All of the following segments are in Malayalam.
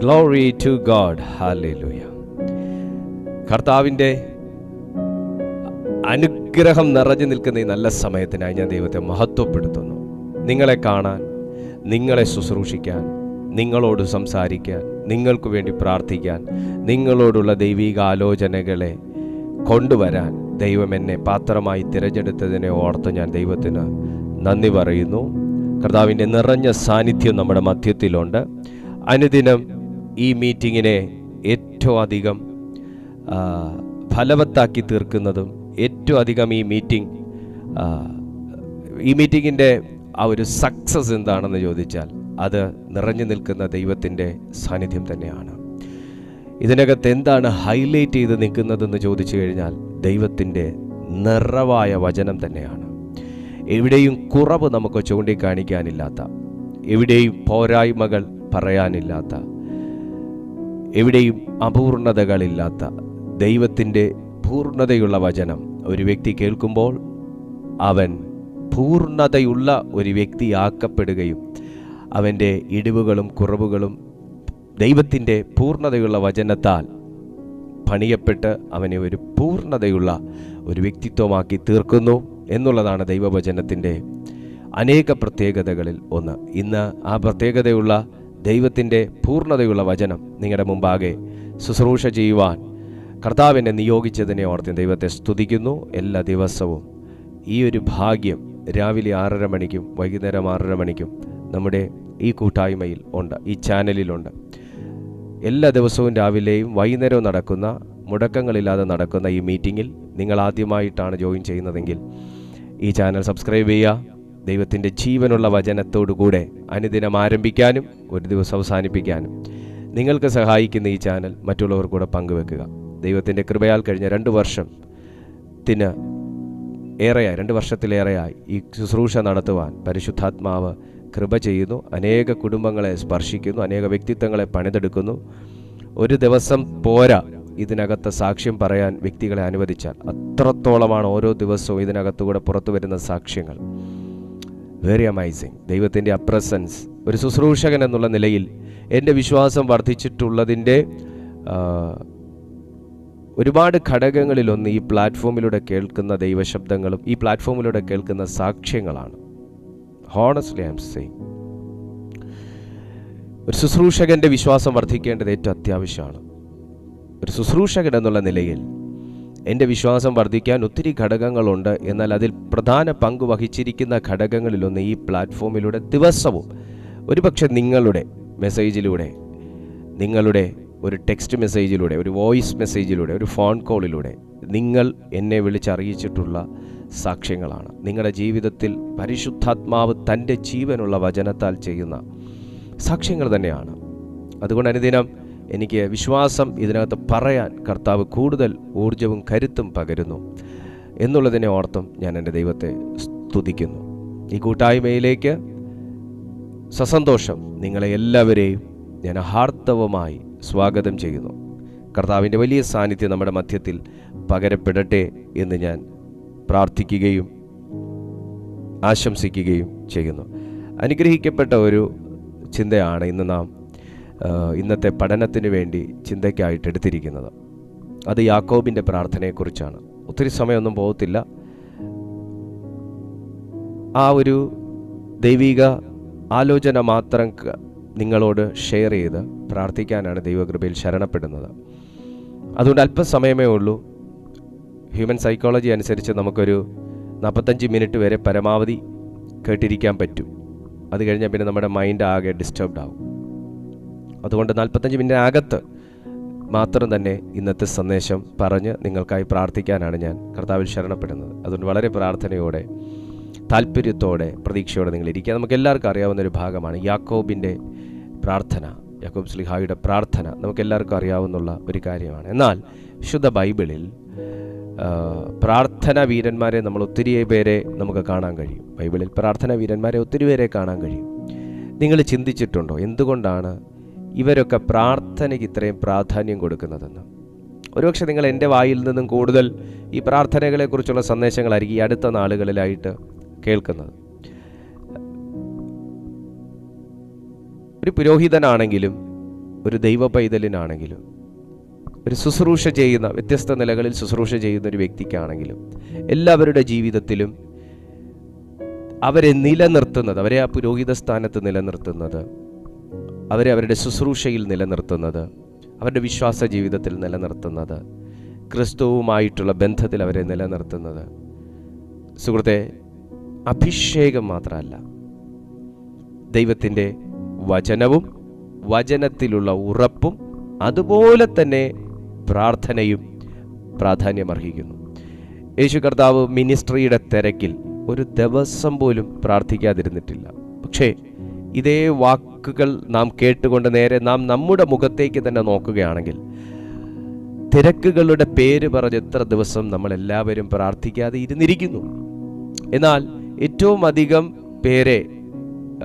ഗ്ലോറി ടു ഗോഡ് ഹാലൂയ കർത്താവിൻ്റെ അനുഗ്രഹം നിറഞ്ഞു നിൽക്കുന്ന ഈ നല്ല സമയത്തിനായി ഞാൻ ദൈവത്തെ മഹത്വപ്പെടുത്തുന്നു നിങ്ങളെ കാണാൻ നിങ്ങളെ ശുശ്രൂഷിക്കാൻ നിങ്ങളോട് സംസാരിക്കാൻ നിങ്ങൾക്ക് വേണ്ടി പ്രാർത്ഥിക്കാൻ നിങ്ങളോടുള്ള ദൈവിക ആലോചനകളെ കൊണ്ടുവരാൻ ദൈവം എന്നെ പാത്രമായി തിരഞ്ഞെടുത്തതിനെ ഓർത്ത് ഞാൻ ദൈവത്തിന് നന്ദി പറയുന്നു കർത്താവിൻ്റെ നിറഞ്ഞ സാന്നിധ്യം നമ്മുടെ മധ്യത്തിലുണ്ട് അനുദിനം ഈ മീറ്റിങ്ങിനെ ഏറ്റവും അധികം ആ, ഫലവത്താക്കി തീർക്കുന്നതും ഏറ്റവും അധികം ഈ മീറ്റിംഗ് ആ, ഈ മീറ്റിങ്ങിൻ്റെ ആ ഒരു സക്സസ് എന്താണെന്ന് ചോദിച്ചാൽ അത് നിറഞ്ഞു നിൽക്കുന്ന ദൈവത്തിൻ്റെ സാന്നിധ്യം തന്നെയാണ് ഇതിനകത്ത് എന്താണ് ഹൈലൈറ്റ് ചെയ്ത് നിൽക്കുന്നതെന്ന് ചോദിച്ചു കഴിഞ്ഞാൽ ദൈവത്തിൻ്റെ നിറവായ വചനം തന്നെയാണ് എവിടെയും കുറവ് നമുക്ക് ചൂണ്ടിക്കാണിക്കാനില്ലാത്ത എവിടെയും പോരായ്മകൾ പറയാനില്ലാത്ത എവിടെയും അപൂർണതകളില്ലാത്ത ദൈവത്തിൻ്റെ പൂർണ്ണതയുള്ള വചനം ഒരു വ്യക്തി കേൾക്കുമ്പോൾ അവൻ പൂർണ്ണതയുള്ള ഒരു വ്യക്തിയാക്കപ്പെടുകയും അവൻ്റെ ഇടിവുകളും കുറവുകളും ദൈവത്തിൻ്റെ പൂർണ്ണതയുള്ള വചനത്താൽ പണിയപ്പെട്ട് അവനെ ഒരു പൂർണ്ണതയുള്ള ഒരു വ്യക്തിത്വമാക്കി തീർക്കുന്നു എന്നുള്ളതാണ് ദൈവവചനത്തിൻ്റെ അനേക പ്രത്യേകതകളിൽ ഒന്ന് ഇന്ന് ആ പ്രത്യേകതയുള്ള ദൈവത്തിൻ്റെ പൂർണ്ണതയുള്ള വചനം നിങ്ങളുടെ മുമ്പാകെ ശുശ്രൂഷ ചെയ്യുവാൻ കർത്താവിനെ നിയോഗിച്ചതിനെ ഓർത്ത് ദൈവത്തെ സ്തുതിക്കുന്നു എല്ലാ ദിവസവും ഈ ഒരു ഭാഗ്യം രാവിലെ ആറര മണിക്കും വൈകുന്നേരം ആറര മണിക്കും നമ്മുടെ ഈ കൂട്ടായ്മയിൽ ഉണ്ട് ഈ ചാനലിലുണ്ട് എല്ലാ ദിവസവും രാവിലെയും വൈകുന്നേരവും നടക്കുന്ന മുടക്കങ്ങളില്ലാതെ നടക്കുന്ന ഈ മീറ്റിങ്ങിൽ നിങ്ങൾ ആദ്യമായിട്ടാണ് ജോയിൻ ചെയ്യുന്നതെങ്കിൽ ഈ ചാനൽ സബ്സ്ക്രൈബ് ചെയ്യുക ദൈവത്തിൻ്റെ ജീവനുള്ള വചനത്തോടു കൂടെ അനുദിനം ആരംഭിക്കാനും ഒരു ദിവസം അവസാനിപ്പിക്കാനും നിങ്ങൾക്ക് സഹായിക്കുന്ന ഈ ചാനൽ മറ്റുള്ളവർ കൂടെ പങ്കുവെക്കുക ദൈവത്തിൻ്റെ കൃപയാൽ കഴിഞ്ഞ രണ്ട് വർഷത്തിന് ഏറെയായി രണ്ട് വർഷത്തിലേറെയായി ഈ ശുശ്രൂഷ നടത്തുവാൻ പരിശുദ്ധാത്മാവ് കൃപ ചെയ്യുന്നു അനേക കുടുംബങ്ങളെ സ്പർശിക്കുന്നു അനേക വ്യക്തിത്വങ്ങളെ പണിതെടുക്കുന്നു ഒരു ദിവസം പോരാ ഇതിനകത്ത് സാക്ഷ്യം പറയാൻ വ്യക്തികളെ അനുവദിച്ചാൽ അത്രത്തോളമാണ് ഓരോ ദിവസവും ഇതിനകത്തുകൂടെ പുറത്തു വരുന്ന സാക്ഷ്യങ്ങൾ വെരി അമൈസിങ് ദൈവത്തിൻ്റെ അപ്രസൻസ് ഒരു ശുശ്രൂഷകൻ എന്നുള്ള നിലയിൽ എൻ്റെ വിശ്വാസം വർദ്ധിച്ചിട്ടുള്ളതിൻ്റെ ആ, ഒരുപാട് ഘടകങ്ങളിലൊന്ന് ഈ പ്ലാറ്റ്ഫോമിലൂടെ കേൾക്കുന്ന ദൈവശബ്ദങ്ങളും ഈ പ്ലാറ്റ്ഫോമിലൂടെ കേൾക്കുന്ന സാക്ഷ്യങ്ങളാണ് ഹോണസ്റ്റ്ലി ഐ എം സെയിങ് ഒരു ശുശ്രൂഷകന്റെ വിശ്വാസം വർദ്ധിക്കേണ്ടത് ഏറ്റവും അത്യാവശ്യമാണ് ഒരു ശുശ്രൂഷകൻ എന്നുള്ള നിലയിൽ എൻ്റെ വിശ്വാസം വർദ്ധിക്കാൻ ഒത്തിരി ഘടകങ്ങളുണ്ട് എന്നാൽ അതിൽ പ്രധാന പങ്ക് വഹിച്ചിരിക്കുന്ന ഘടകങ്ങളിലൊന്ന് ഈ പ്ലാറ്റ്ഫോമിലൂടെ ദിവസവും ഒരുപക്ഷെ നിങ്ങളുടെ മെസ്സേജിലൂടെ നിങ്ങളുടെ ഒരു ടെക്സ്റ്റ് മെസ്സേജിലൂടെ ഒരു വോയിസ് മെസ്സേജിലൂടെ ഒരു ഫോൺ കോളിലൂടെ നിങ്ങൾ എന്നെ വിളിച്ചറിയിച്ചിട്ടുള്ള സാക്ഷ്യങ്ങളാണ് നിങ്ങളുടെ ജീവിതത്തിൽ പരിശുദ്ധാത്മാവ് തൻ്റെ ജീവനുള്ള വചനത്താൽ ചെയ്യുന്ന സാക്ഷ്യങ്ങൾ തന്നെയാണ് അതുകൊണ്ട് അനുദിനം എനിക്ക് വിശ്വാസം ഇതിനകത്ത് പറയാൻ കർത്താവ് കൂടുതൽ ഊർജവും കരുത്തും പകരുന്നു എന്നുള്ളതിനെ ഓർത്തും ഞാൻ എൻ്റെ ദൈവത്തെ സ്തുതിക്കുന്നു ഈ കൂട്ടായ്മയിലേക്ക് സസന്തോഷം നിങ്ങളെ എല്ലാവരെയും ഞാൻ ഹാർദവമായി സ്വാഗതം ചെയ്യുന്നു കർത്താവിൻ്റെ വലിയ സാന്നിധ്യം നമ്മുടെ മധ്യത്തിൽ പകരപ്പെടട്ടെ എന്ന് ഞാൻ പ്രാർത്ഥിക്കുകയും ആശംസിക്കുകയും ചെയ്യുന്നു അനുഗ്രഹിക്കപ്പെട്ട ഒരു ചിന്തയാണ് ഇന്ന് നാം ആ, ഇന്നത്തെ പഠനത്തിന് വേണ്ടി ചിന്തയ്ക്കായിട്ട് എടുത്തിരിക്കുന്നത് അത് യാക്കോബിൻ്റെ പ്രാർത്ഥനയെക്കുറിച്ചാണ് ഒത്തിരി സമയമൊന്നും പോകത്തില്ല ആ ഒരു ദൈവിക ആലോചന മാത്രം ക- നിങ്ങളോട് ഷെയർ ചെയ്ത് പ്രാർത്ഥിക്കാനാണ് ദൈവകൃപയിൽ ശരണപ്പെടുന്നത് അതുകൊണ്ട് അല്പസമയമേ ഉള്ളൂ ഹ്യൂമൻ സൈക്കോളജി അനുസരിച്ച് നമുക്കൊരു നാൽപ്പത്തഞ്ച് മിനിറ്റ് വരെ പരമാവധി കേട്ടിരിക്കാൻ പറ്റും അത് കഴിഞ്ഞാൽ പിന്നെ നമ്മുടെ മൈൻഡ് ആകെ ഡിസ്റ്റർബ്ഡ് ആവും അതുകൊണ്ട് നാൽപ്പത്തഞ്ച് മിനിറ്റ് അകത്ത് മാത്രം തന്നെ ഇന്നത്തെ സന്ദേശം പറഞ്ഞ് നിങ്ങൾക്കായി പ്രാർത്ഥിക്കാനാണ് ഞാൻ കർത്താവിൽ ശരണപ്പെടുന്നത് അതുകൊണ്ട് വളരെ പ്രാർത്ഥനയോടെ താല്പര്യത്തോടെ പ്രതീക്ഷയോടെ നിങ്ങൾ ഇരിക്കുക നമുക്ക് എല്ലാവർക്കും അറിയാവുന്ന ഒരു ഭാഗമാണ് യാക്കോബിൻ്റെ പ്രാർത്ഥന യാക്കോബ് സ്ലിഹായുടെ പ്രാർത്ഥന നമുക്ക് എല്ലാവർക്കും അറിയാവുന്നുള്ള ഒരു കാര്യമാണ് എന്നാൽ വിശുദ്ധ ബൈബിളിൽ ആ, പ്രാർത്ഥന വീരന്മാരെ നമ്മൾ ഒത്തിരി പേരെ നമുക്ക് കാണാൻ കഴിയും ബൈബിളിൽ പ്രാർത്ഥന വീരന്മാരെ ഒത്തിരി പേരെ കാണാൻ കഴിയും നിങ്ങൾ ചിന്തിച്ചിട്ടുണ്ടോ എന്തുകൊണ്ടാണ് ഇവരൊക്കെ പ്രാർത്ഥനയ്ക്ക് ഇത്രയും പ്രാധാന്യം കൊടുക്കുന്നതെന്ന് ഒരുപക്ഷെ നിങ്ങൾ എൻ്റെ വായിൽ നിന്നും കൂടുതൽ ഈ പ്രാർത്ഥനകളെക്കുറിച്ചുള്ള സന്ദേശങ്ങളായിരിക്കും ഈ അടുത്ത നാളുകളിലായിട്ട് കേൾക്കുന്നത് ഒരു പുരോഹിതനാണെങ്കിലും ഒരു ദൈവ പൈതലിനാണെങ്കിലും ഒരു ശുശ്രൂഷ ചെയ്യുന്ന വ്യത്യസ്ത നിലകളിൽ ശുശ്രൂഷ ചെയ്യുന്ന ഒരു വ്യക്തിക്കാണെങ്കിലും എല്ലാവരുടെ ജീവിതത്തിലും അവരെ നിലനിർത്തുന്നത് അവരെ ആ പുരോഹിത സ്ഥാനത്ത് നിലനിർത്തുന്നത് അവരെ അവരുടെ ശുശ്രൂഷയിൽ നിലനിർത്തുന്നത് അവരുടെ വിശ്വാസ ജീവിതത്തിൽ നിലനിർത്തുന്നത് ക്രിസ്തുവുമായിട്ടുള്ള ബന്ധത്തിൽ അവരെ നിലനിർത്തുന്നത് സുഹൃത്തെ അഭിഷേകം മാത്രമല്ല ദൈവത്തിൻ്റെ വചനവും വചനത്തിലുള്ള ഉറപ്പും അതുപോലെ തന്നെ പ്രാർത്ഥനയും പ്രാധാന്യമർഹിക്കുന്നു യേശു കർത്താവ് മിനിസ്ട്രിയുടെ തിരക്കിൽ ഒരു ദിവസം പോലും പ്രാർത്ഥിക്കാതിരുന്നിട്ടില്ല പക്ഷേ ഇതേ വാക്കുകൾ നാം കേട്ടുകൊണ്ട് നേരെ നാം നമ്മുടെ മുഖത്തേക്ക് തന്നെ നോക്കുകയാണെങ്കിൽ തിരക്കുകളുടെ പേര് പറഞ്ഞ് എത്ര ദിവസം നമ്മൾ എല്ലാവരും പ്രാർത്ഥിക്കാതെ ഇരുന്നിരിക്കുന്നു എന്നാൽ ഏറ്റവും അധികം പേരെ ആ,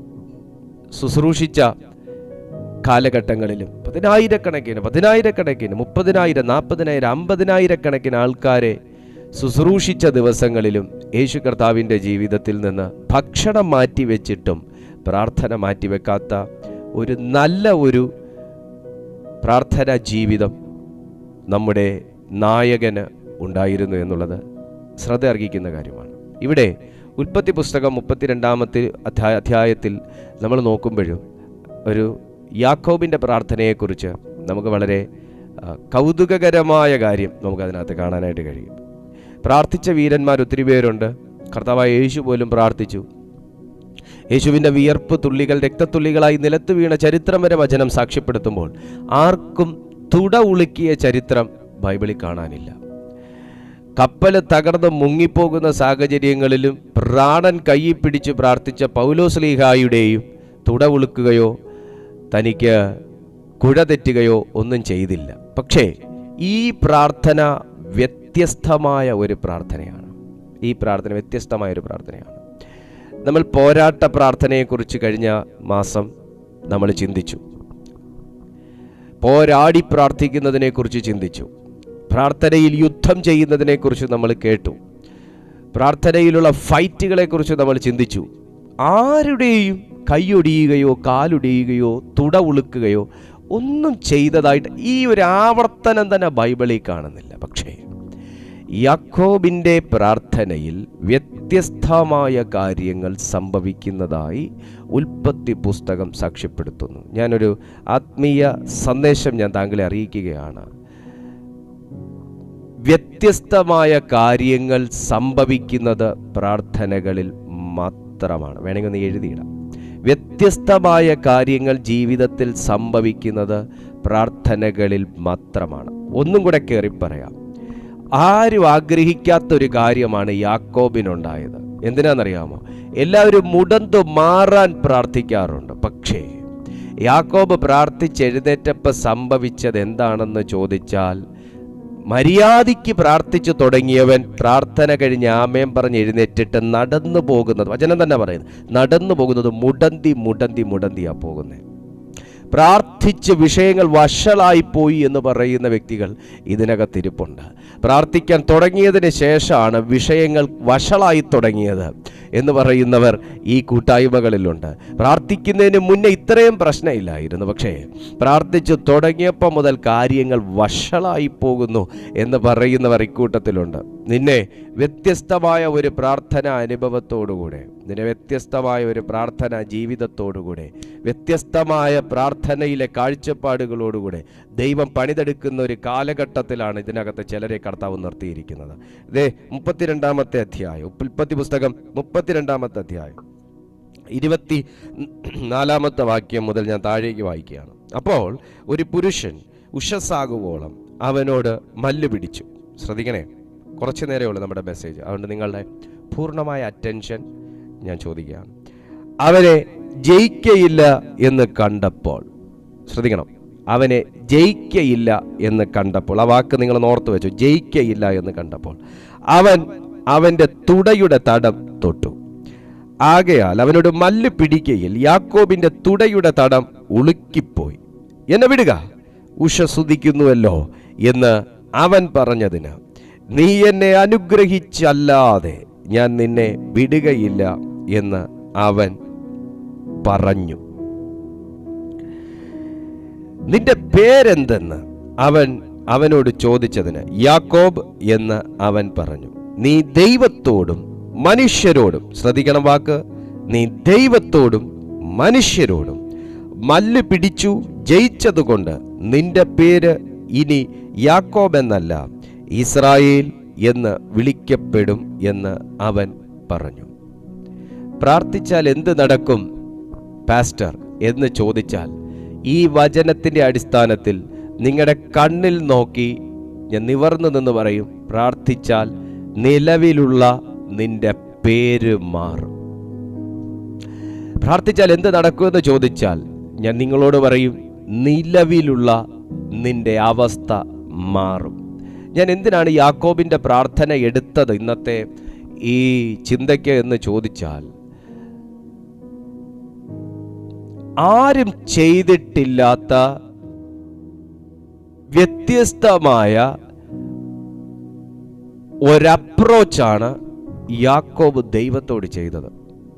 ശുശ്രൂഷിച്ച കാലഘട്ടങ്ങളിലും പതിനായിരക്കണക്കിന് പതിനായിരക്കണക്കിന് മുപ്പതിനായിരം നാൽപ്പതിനായിരം അമ്പതിനായിരക്കണക്കിന് ആൾക്കാരെ ശുശ്രൂഷിച്ച ദിവസങ്ങളിലും യേശു കർത്താവിൻ്റെ ജീവിതത്തിൽ നിന്ന് ഭക്ഷണം മാറ്റി വെച്ചിട്ടും പ്രാർത്ഥന മാറ്റിവെക്കാത്ത ഒരു നല്ല ഒരു പ്രാർത്ഥനാ ജീവിതം നമ്മുടെ നായകന് ഉണ്ടായിരുന്നു എന്നുള്ളത് ശ്രദ്ധ അർഹിക്കുന്ന കാര്യമാണ് ഇവിടെ ഉൽപ്പത്തി പുസ്തകം മുപ്പത്തിരണ്ടാമത്തെ അധ്യായ അധ്യായത്തിൽ നമ്മൾ നോക്കുമ്പോഴും ഒരു യാക്കോബിൻ്റെ പ്രാർത്ഥനയെക്കുറിച്ച് നമുക്ക് വളരെ ആ, കൗതുകകരമായ കാര്യം നമുക്കതിനകത്ത് കാണാനായിട്ട് കഴിയും പ്രാർത്ഥിച്ച വീരന്മാർ ഒത്തിരി പേരുണ്ട് കർത്താവായ യേശു പോലും പ്രാർത്ഥിച്ചു യേശുവിൻ്റെ വിയർപ്പ് തുള്ളികൾ രക്തത്തുള്ളികളായി നിലത്ത് വീണ ചരിത്രം വരെ വചനം സാക്ഷ്യപ്പെടുത്തുമ്പോൾ ആർക്കും തുട ഉളുക്കിയ ചരിത്രം ബൈബിളിൽ കാണാനില്ല കപ്പൽ തകർന്ന് മുങ്ങിപ്പോകുന്ന സാഹചര്യങ്ങളിലും പ്രാണൻ കയ്യിൽ പിടിച്ച് പ്രാർത്ഥിച്ച പൗലോസ്ലീഹായുടെയും തുട ഉളുക്കുകയോ തനിക്ക് കുഴ തെറ്റുകയോ ഒന്നും ചെയ്തില്ല പക്ഷേ ഈ പ്രാർത്ഥന വ്യത്യസ്തമായ ഒരു പ്രാർത്ഥനയാണ് ഈ പ്രാർത്ഥന വ്യത്യസ്തമായ ഒരു പ്രാർത്ഥനയാണ് നമ്മൾ പോരാട്ട പ്രാർത്ഥനയെക്കുറിച്ച് കഴിഞ്ഞ മാസം നമ്മൾ ചിന്തിച്ചു പോരാടി പ്രാർത്ഥിക്കുന്നതിനെക്കുറിച്ച് ചിന്തിച്ചു പ്രാർത്ഥനയിൽ യുദ്ധം ചെയ്യുന്നതിനെക്കുറിച്ച് നമ്മൾ കേട്ടു പ്രാർത്ഥനയിലുള്ള ഫൈറ്റുകളെക്കുറിച്ച് നമ്മൾ ചിന്തിച്ചു ആരുടെയും കൈയൊടിയുകയോ കാലൊടിയുകയോ തുട ഉളുക്കുകയോ ഒന്നും ചെയ്തതായിട്ട് ഈ ഒരു ആവർത്തനം തന്നെ ബൈബിളിൽ കാണുന്നില്ല പക്ഷേ യാക്കോബിൻ്റെ പ്രാർത്ഥനയിൽ വ്യത്യസ്തമായ കാര്യങ്ങൾ സംഭവിക്കുന്നതായി ഉൽപ്പത്തി പുസ്തകം സാക്ഷ്യപ്പെടുത്തുന്നു ഞാനൊരു ആത്മീയ സന്ദേശം ഞാൻ താങ്കളെ അറിയിക്കുകയാണ് വ്യത്യസ്തമായ കാര്യങ്ങൾ സംഭവിക്കുന്നത് പ്രാർത്ഥനകളിൽ മാത്രമാണ് വേണമെങ്കിൽ ഒന്ന് എഴുതിയിടാം വ്യത്യസ്തമായ കാര്യങ്ങൾ ജീവിതത്തിൽ സംഭവിക്കുന്നത് പ്രാർത്ഥനകളിൽ മാത്രമാണ് ഒന്നും കൂടെ കയറി പറയാം ആരും ആഗ്രഹിക്കാത്തൊരു കാര്യമാണ് യാക്കോബിനുണ്ടായത് എന്തിനാണെന്നറിയാമോ എല്ലാവരും മുടന്തു മാറാൻ പ്രാർത്ഥിക്കാറുണ്ട് പക്ഷേ യാക്കോബ് പ്രാർത്ഥിച്ചെഴുന്നേറ്റപ്പോൾ സംഭവിച്ചത് എന്താണെന്ന് ചോദിച്ചാൽ മര്യാദയ്ക്ക് പ്രാർത്ഥിച്ചു തുടങ്ങിയവൻ പ്രാർത്ഥന കഴിഞ്ഞ് ആമയം പറഞ്ഞ് എഴുന്നേറ്റിട്ട് നടന്നു പോകുന്നത് വചനം തന്നെ പറയുന്നത് നടന്നു പോകുന്നത് മുടന്തി മുടന്തി മുടന്തിയാ പോകുന്നത് പ്രാർത്ഥിച്ച് വിഷയങ്ങൾ വഷളായി പോയി എന്ന് പറയുന്ന വ്യക്തികൾ ഇതിനകത്തിരിപ്പുണ്ട് പ്രാർത്ഥിക്കാൻ തുടങ്ങിയതിന് ശേഷമാണ് വിഷയങ്ങൾ വഷളായി തുടങ്ങിയത് എന്ന് പറയുന്നവർ ഈ കൂട്ടായ്മകളിലുണ്ട് പ്രാർത്ഥിക്കുന്നതിന് മുന്നേ ഇത്രയും പ്രശ്നമില്ലായിരുന്നു പക്ഷേ പ്രാർത്ഥിച്ചു തുടങ്ങിയപ്പോൾ മുതൽ കാര്യങ്ങൾ വഷളായി പോകുന്നു എന്ന് പറയുന്നവർ ഇക്കൂട്ടത്തിലുണ്ട് നിന്നെ വ്യത്യസ്തമായ ഒരു പ്രാർത്ഥന അനുഭവത്തോടുകൂടെ നിന്നെ വ്യത്യസ്തമായ ഒരു പ്രാർത്ഥന ജീവിതത്തോടുകൂടെ വ്യത്യസ്തമായ പ്രാർത്ഥനയിലെ കാഴ്ചപ്പാടുകളോടുകൂടെ ദൈവം പണിതെടുക്കുന്ന ഒരു കാലഘട്ടത്തിലാണ് ഇതിനകത്ത് ചിലരെ കർത്താവ് നിർത്തിയിരിക്കുന്നത് ഇതേ മുപ്പത്തിരണ്ടാമത്തെ അധ്യായം ഉൽപ്പത്തി പുസ്തകം മുപ്പത്തിരണ്ടാമത്തെ അധ്യായം ഇരുപത്തി നാലാമത്തെ വാക്യം മുതൽ ഞാൻ താഴേക്ക് വായിക്കുകയാണ് അപ്പോൾ ഒരു പുരുഷൻ ഉഷസ്സാകുവോളം അവനോട് മല്ല് പിടിച്ചു ശ്രദ്ധിക്കണേ കുറച്ച് നേരമേ ഉള്ളൂ നമ്മുടെ മെസ്സേജ് അതുകൊണ്ട് നിങ്ങളുടെ പൂർണ്ണമായ അറ്റൻഷൻ ഞാൻ ചോദിക്കുകയാണ് അവനെ ജയിക്കയില്ല എന്ന് കണ്ടപ്പോൾ ശ്രദ്ധിക്കണം അവനെ ജയിക്കയില്ല എന്ന് കണ്ടപ്പോൾ ആ വാക്ക് നിങ്ങൾ ഓർത്ത് വെച്ചു ജയിക്കയില്ല എന്ന് കണ്ടപ്പോൾ അവൻ അവൻ്റെ തുടയുടെ തടം തൊട്ടു ആകയാൽ അവനോട് മല്ല് പിടിക്കയിൽ യാക്കോബിന്റെ തുടയുടെ തടം ഉളുക്കിപ്പോയി എന്നെ വിടുക ഉഷസുതിക്കുന്നുവല്ലോ എന്ന് അവൻ പറഞ്ഞതിന് നീ എന്നെ അനുഗ്രഹിച്ചല്ലാതെ ഞാൻ നിന്നെ വിടുകയില്ല എന്ന് അവൻ പറഞ്ഞു നിന്റെ പേരെന്തെന്ന് അവൻ അവനോട് ചോദിച്ചതിന് യാക്കോബ് എന്ന് അവൻ പറഞ്ഞു നീ ദൈവത്തോടും മനുഷ്യരോടും ശ്രദ്ധിക്കണം വാക്ക് നീ ദൈവത്തോടും മനുഷ്യരോടും മല്ല് പിടിച്ചു ജയിച്ചതുകൊണ്ട് നിന്റെ പേര് ഇനി യാക്കോബ് എന്നല്ല ഇസ്രായേൽ എന്ന് വിളിക്കപ്പെടും എന്ന് അവൻ പറഞ്ഞു പ്രാർത്ഥിച്ചാൽ എന്ത് നടക്കും പാസ്റ്റർ എന്ന് ചോദിച്ചാൽ ഈ വചനത്തിൻ്റെ അടിസ്ഥാനത്തിൽ നിങ്ങളുടെ കണ്ണിൽ നോക്കി ഞാൻ നിവർന്നു നിന്ന് പറയും പ്രാർത്ഥിച്ചാൽ നിലവിലുള്ള നിന്റെ പേര് മാറും പ്രാർത്ഥിച്ചാൽ എന്ത് നടക്കുമെന്ന് ചോദിച്ചാൽ ഞാൻ നിങ്ങളോട് പറയും നിലവിലുള്ള നിന്റെ അവസ്ഥ മാറും ഞാൻ എന്തിനാണ് യാക്കോബിൻ്റെ പ്രാർത്ഥന എടുത്തത് ഇന്നത്തെ ഈ ചിന്തയ്ക്ക് എന്ന് ചോദിച്ചാൽ ആരും ചെയ്തിട്ടില്ലാത്ത വ്യത്യസ്തമായ ഒരപ്രോച്ചാണ് യാക്കോബ് ദൈവത്തോട് ചെയ്തത്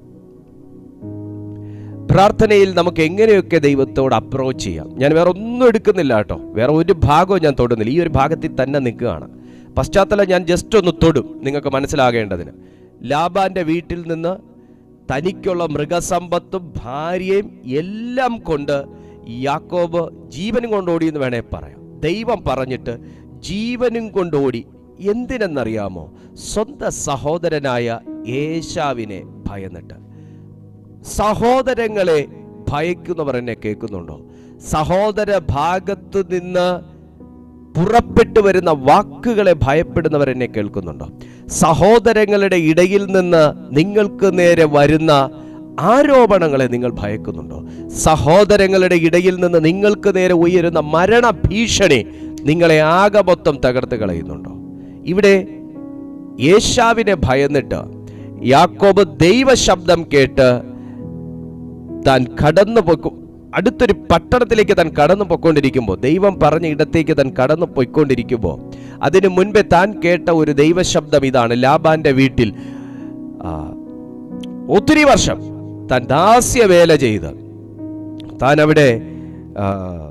പ്രാർത്ഥനയിൽ നമുക്ക് എങ്ങനെയൊക്കെ ദൈവത്തോട് അപ്രോച്ച് ചെയ്യാം ഞാൻ വേറെ ഒന്നും എടുക്കുന്നില്ല കേട്ടോ വേറെ ഒരു ഭാഗവും ഞാൻ തൊടുന്നില്ല ഈ ഒരു ഭാഗത്തിൽ തന്നെ നിൽക്കുകയാണ് പശ്ചാത്തലം ഞാൻ ജസ്റ്റ് ഒന്ന് തൊടും നിങ്ങൾക്ക് മനസ്സിലാകേണ്ടതിന് ലാബാന്റെ വീട്ടിൽ നിന്ന് തനിക്കുള്ള മൃഗസമ്പത്തും ഭാര്യയും എല്ലാം കൊണ്ട് യാക്കോബ് ജീവനും കൊണ്ടോടി എന്ന് വേണേ പറയാം ദൈവം പറഞ്ഞിട്ട് ജീവനും കൊണ്ടോടി എന്തിനെന്നറിയാമോ സ്വന്തം സഹോദരനായ ഏശാവിനെ ഭയന്നിട്ട് സഹോദരങ്ങളെ ഭയക്കുന്നവർ എന്നെ കേൾക്കുന്നുണ്ടോ സഹോദര ഭാഗത്ത് നിന്ന് പുറപ്പെട്ടു വരുന്ന വാക്കുകളെ ഭയപ്പെടുന്നവർ എന്നെ കേൾക്കുന്നുണ്ടോ സഹോദരങ്ങളുടെ ഇടയിൽ നിന്ന് നിങ്ങൾക്ക് നേരെ വരുന്ന ആരോപണങ്ങളെ നിങ്ങൾ ഭയക്കുന്നുണ്ടോ സഹോദരങ്ങളുടെ ഇടയിൽ നിന്ന് നിങ്ങൾക്ക് നേരെ ഉയരുന്ന മരണ ഭീഷണി നിങ്ങളെ ആകെ മൊത്തം തകർത്ത് കളയുന്നുണ്ടോ ഇവിടെ യേശാവിനെ ഭയന്നിട്ട് യാക്കോബ് ദൈവശബ്ദം കേട്ട് താൻ കടന്നു പൊക്കും അടുത്തൊരു പട്ടണത്തിലേക്ക് താൻ കടന്നു പൊയ്ക്കൊണ്ടിരിക്കുമ്പോൾ ദൈവം പറഞ്ഞ ഇടത്തേക്ക് താൻ കടന്നു പൊയ്ക്കൊണ്ടിരിക്കുമ്പോൾ അതിനു മുൻപേ താൻ കേട്ട ഒരു ദൈവശബ്ദം ഇതാണ് ലാബാന്റെ വീട്ടിൽ ആ, ഒത്തിരി വർഷം താൻ ദാസ്യവേല ചെയ്ത് താൻ അവിടെ ആ,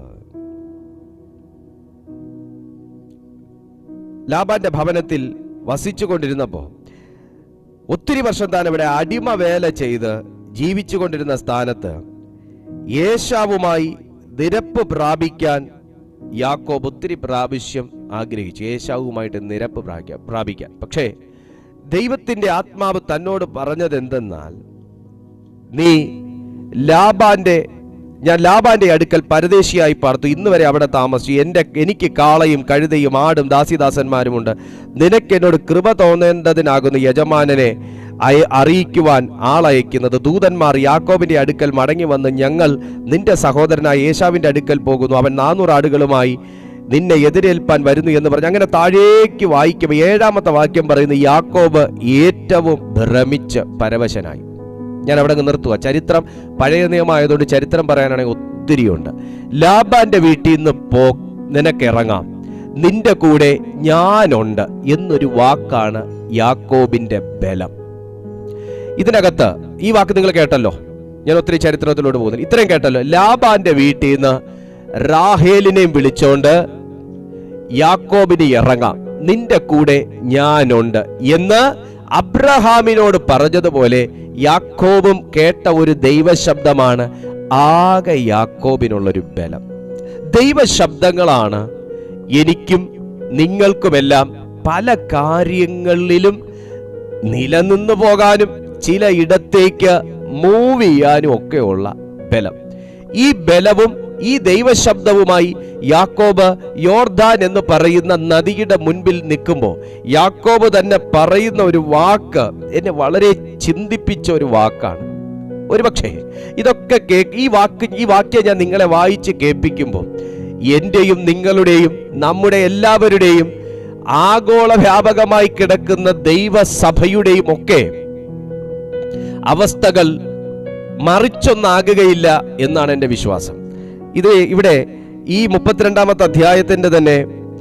ലാബാന്റെ ഭവനത്തിൽ വസിച്ചു കൊണ്ടിരുന്നപ്പോൾ ഒത്തിരി വർഷം താൻ ഇവിടെ അടിമ വേല ചെയ്ത് ജീവിച്ചു കൊണ്ടിരുന്ന സ്ഥാനത്ത് യേശാവുമായി നിരപ്പ് പ്രാപിക്കാൻ യാക്കോബ് ഒത്തിരി പ്രാവശ്യം ആഗ്രഹിച്ചു യേശാവുമായിട്ട് നിരപ്പ് പ്രാപിക്കാൻ പ്രാപിക്കാൻ പക്ഷേ ദൈവത്തിന്റെ ആത്മാവ് തന്നോട് പറഞ്ഞത് എന്തെന്നാൽ നീ ലാബാന്റെ ഞാൻ ലാബാന്റെ അടുക്കൽ പരദേശിയായി പാർത്തു ഇന്ന് വരെ അവിടെ താമസിച്ചു എൻ്റെ എനിക്ക് കാളയും കഴുതയും ആടും ദാസിദാസന്മാരുമുണ്ട് നിനക്ക് എന്നോട് കൃപ തോന്നേണ്ടതിനാകുന്ന യജമാനനെ അയ അറിയിക്കുവാൻ ആളയക്കുന്നത് ദൂതന്മാർ യാക്കോബിന്റെ അടുക്കൽ മടങ്ങി വന്ന് ഞങ്ങൾ നിന്റെ സഹോദരനായ യേശാവിന്റെ അടുക്കൽ പോകുന്നു അവൻ നാനൂറ് ആടുകളുമായി നിന്നെ എതിരേൽപ്പാൻ വരുന്നു എന്ന് പറഞ്ഞ് അങ്ങനെ താഴേക്ക് വായിക്കുമ്പോൾ ഏഴാമത്തെ വാക്യം പറയുന്ന യാക്കോബ് ഏറ്റവും ഭ്രമിച്ച് പരവശനായി ഞാൻ അവിടെ അങ്ങ് നിർത്തുക ചരിത്രം പഴയ നിയമമായതുകൊണ്ട് ചരിത്രം പറയാനാണെങ്കിൽ ഒത്തിരിയുണ്ട് ലാബാന്റെ വീട്ടിൽ നിന്ന് പോ നിനക്കിറങ്ങാം നിന്റെ കൂടെ ഞാനുണ്ട് എന്നൊരു വാക്കാണ് യാക്കോബിന്റെ ബലം ഇതിനകത്ത് ഈ വാക്ക് നിങ്ങൾ കേട്ടല്ലോ ഞാൻ ഒത്തിരി ചരിത്രത്തിലോട്ട് പോകുന്നില്ല ഇത്രയും കേട്ടല്ലോ ലാബാന്റെ വീട്ടിൽ നിന്ന് റാഹേലിനെയും വിളിച്ചോണ്ട് യാക്കോബിന് ഇറങ്ങാം നിന്റെ കൂടെ ഞാനുണ്ട് എന്ന് അബ്രഹാമിനോട് പറഞ്ഞതുപോലെ യാക്കോബും കേട്ട ഒരു ദൈവശബ്ദമാണ് ആകെ യാക്കോബിനുള്ളൊരു ബലം ദൈവശബ്ദങ്ങളാണ് എനിക്കും നിങ്ങൾക്കുമെല്ലാം പല കാര്യങ്ങളിലും നിലനിന്നു പോകാനും ചില ഇടത്തേക്ക് മൂവ് ചെയ്യാനും ഒക്കെയുള്ള ബലം ഈ ബലവും ഈ ദൈവശബ്ദവുമായി യാക്കോബ് യോർദാൻ എന്ന് പറയുന്ന നദിയുടെ മുൻപിൽ നിൽക്കുമ്പോൾ യാക്കോബ് തന്നെ പറയുന്ന ഒരു വാക്ക് എന്നെ വളരെ ചിന്തിപ്പിച്ച ഒരു വാക്കാണ് ഒരുപക്ഷേ ഇതൊക്കെ കേ ഈ വാക്ക് ഈ വാക്യം ഞാൻ നിങ്ങളെ വായിച്ച് കേൾപ്പിക്കുമ്പോൾ എൻ്റെയും നിങ്ങളുടെയും നമ്മുടെ എല്ലാവരുടെയും ആഗോള വ്യാപകമായി കിടക്കുന്ന ദൈവസഭയുടെയും ഒക്കെ അവസ്ഥകൾ മറിച്ചൊന്നാകുകയില്ല എന്നാണ് എൻ്റെ വിശ്വാസം ഇത് ഇവിടെ ഈ മുപ്പത്തിരണ്ടാമത്തെ അധ്യായത്തിന്റെ തന്നെ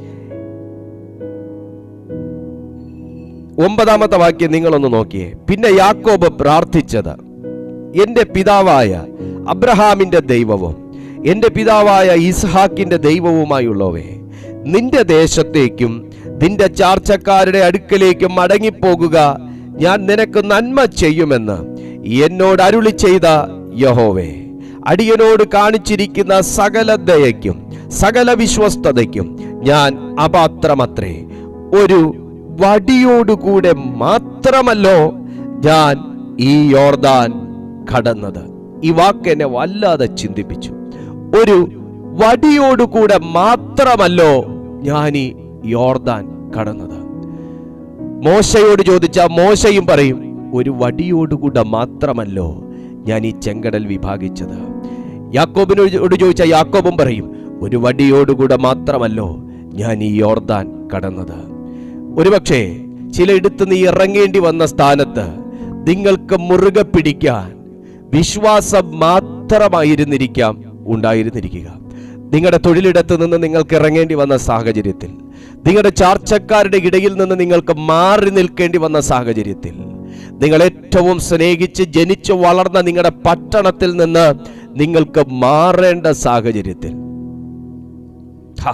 ഒമ്പതാമത്തെ വാക്യം നിങ്ങളൊന്ന് നോക്കിയേ പിന്നെ യാക്കോബ് പ്രാർത്ഥിച്ചത് എൻ്റെ പിതാവായ അബ്രഹാമിന്റെ ദൈവവും എൻ്റെ പിതാവായ ഇസ്ഹാക്കിൻ്റെ ദൈവവുമായുള്ളവേ നിന്റെ ദേശത്തേക്കും നിന്റെ ചാർച്ചക്കാരുടെ അടുക്കലേക്കും മടങ്ങിപ്പോകുക ഞാൻ നിനക്ക് നന്മ ചെയ്യുമെന്ന് എന്നോട് അരുളി ചെയ്ത യഹോവേ അടിയനോട് കാണിച്ചിരിക്കുന്ന സകല ദയയ്ക്കും സകല വിശ്വസ്തതയ്ക്കും ഞാൻ അപാത്രമത്രേ ഒരു വടിയോടുകൂടെ മാത്രമല്ലോ ഞാൻ ഈ യോർദാൻ കടന്നത് ഈ വാക്ക് എന്നെ വല്ലാതെ ചിന്തിപ്പിച്ചു ഒരു വടിയോടുകൂടെ മാത്രമല്ലോ ഞാൻ ഈ യോർദാൻ കടന്നത് മോശയോട് ചോദിച്ച മോശയും പറയും ഒരു വടിയോടുകൂടെ മാത്രമല്ലോ ഞാൻ ഈ ചെങ്കടൽ വിഭാഗിച്ചത് യാക്കോബിനോട് ചോദിച്ച യാക്കോബും പറയും ഒരു വടിയോടുകൂടെ മാത്രമല്ലോ ഞാൻ ഈ യോർദാൻ കടന്നത് ഒരുപക്ഷെ ചിലയിടത്ത് നീ ഇറങ്ങേണ്ടി വന്ന സ്ഥാനത്ത് നിങ്ങൾക്ക് മുറുകെ പിടിക്കാൻ വിശ്വാസം മാത്രമായിരുന്നിരിക്കാം ഉണ്ടായിരുന്നിരിക്കുക നിങ്ങളുടെ തൊഴിലിടത്ത് നിന്ന് നിങ്ങൾക്ക് ഇറങ്ങേണ്ടി വന്ന സാഹചര്യത്തിൽ നിങ്ങളുടെ ചാർച്ചക്കാരുടെ ഇടയിൽ നിന്ന് നിങ്ങൾക്ക് മാറി നിൽക്കേണ്ടി വന്ന സാഹചര്യത്തിൽ നിങ്ങൾ ഏറ്റവും സ്നേഹിച്ച് ജനിച്ചു വളർന്ന നിങ്ങളുടെ പട്ടണത്തിൽ നിന്ന് നിങ്ങൾക്ക് മാറേണ്ട സാഹചര്യത്തിൽ ഹാ.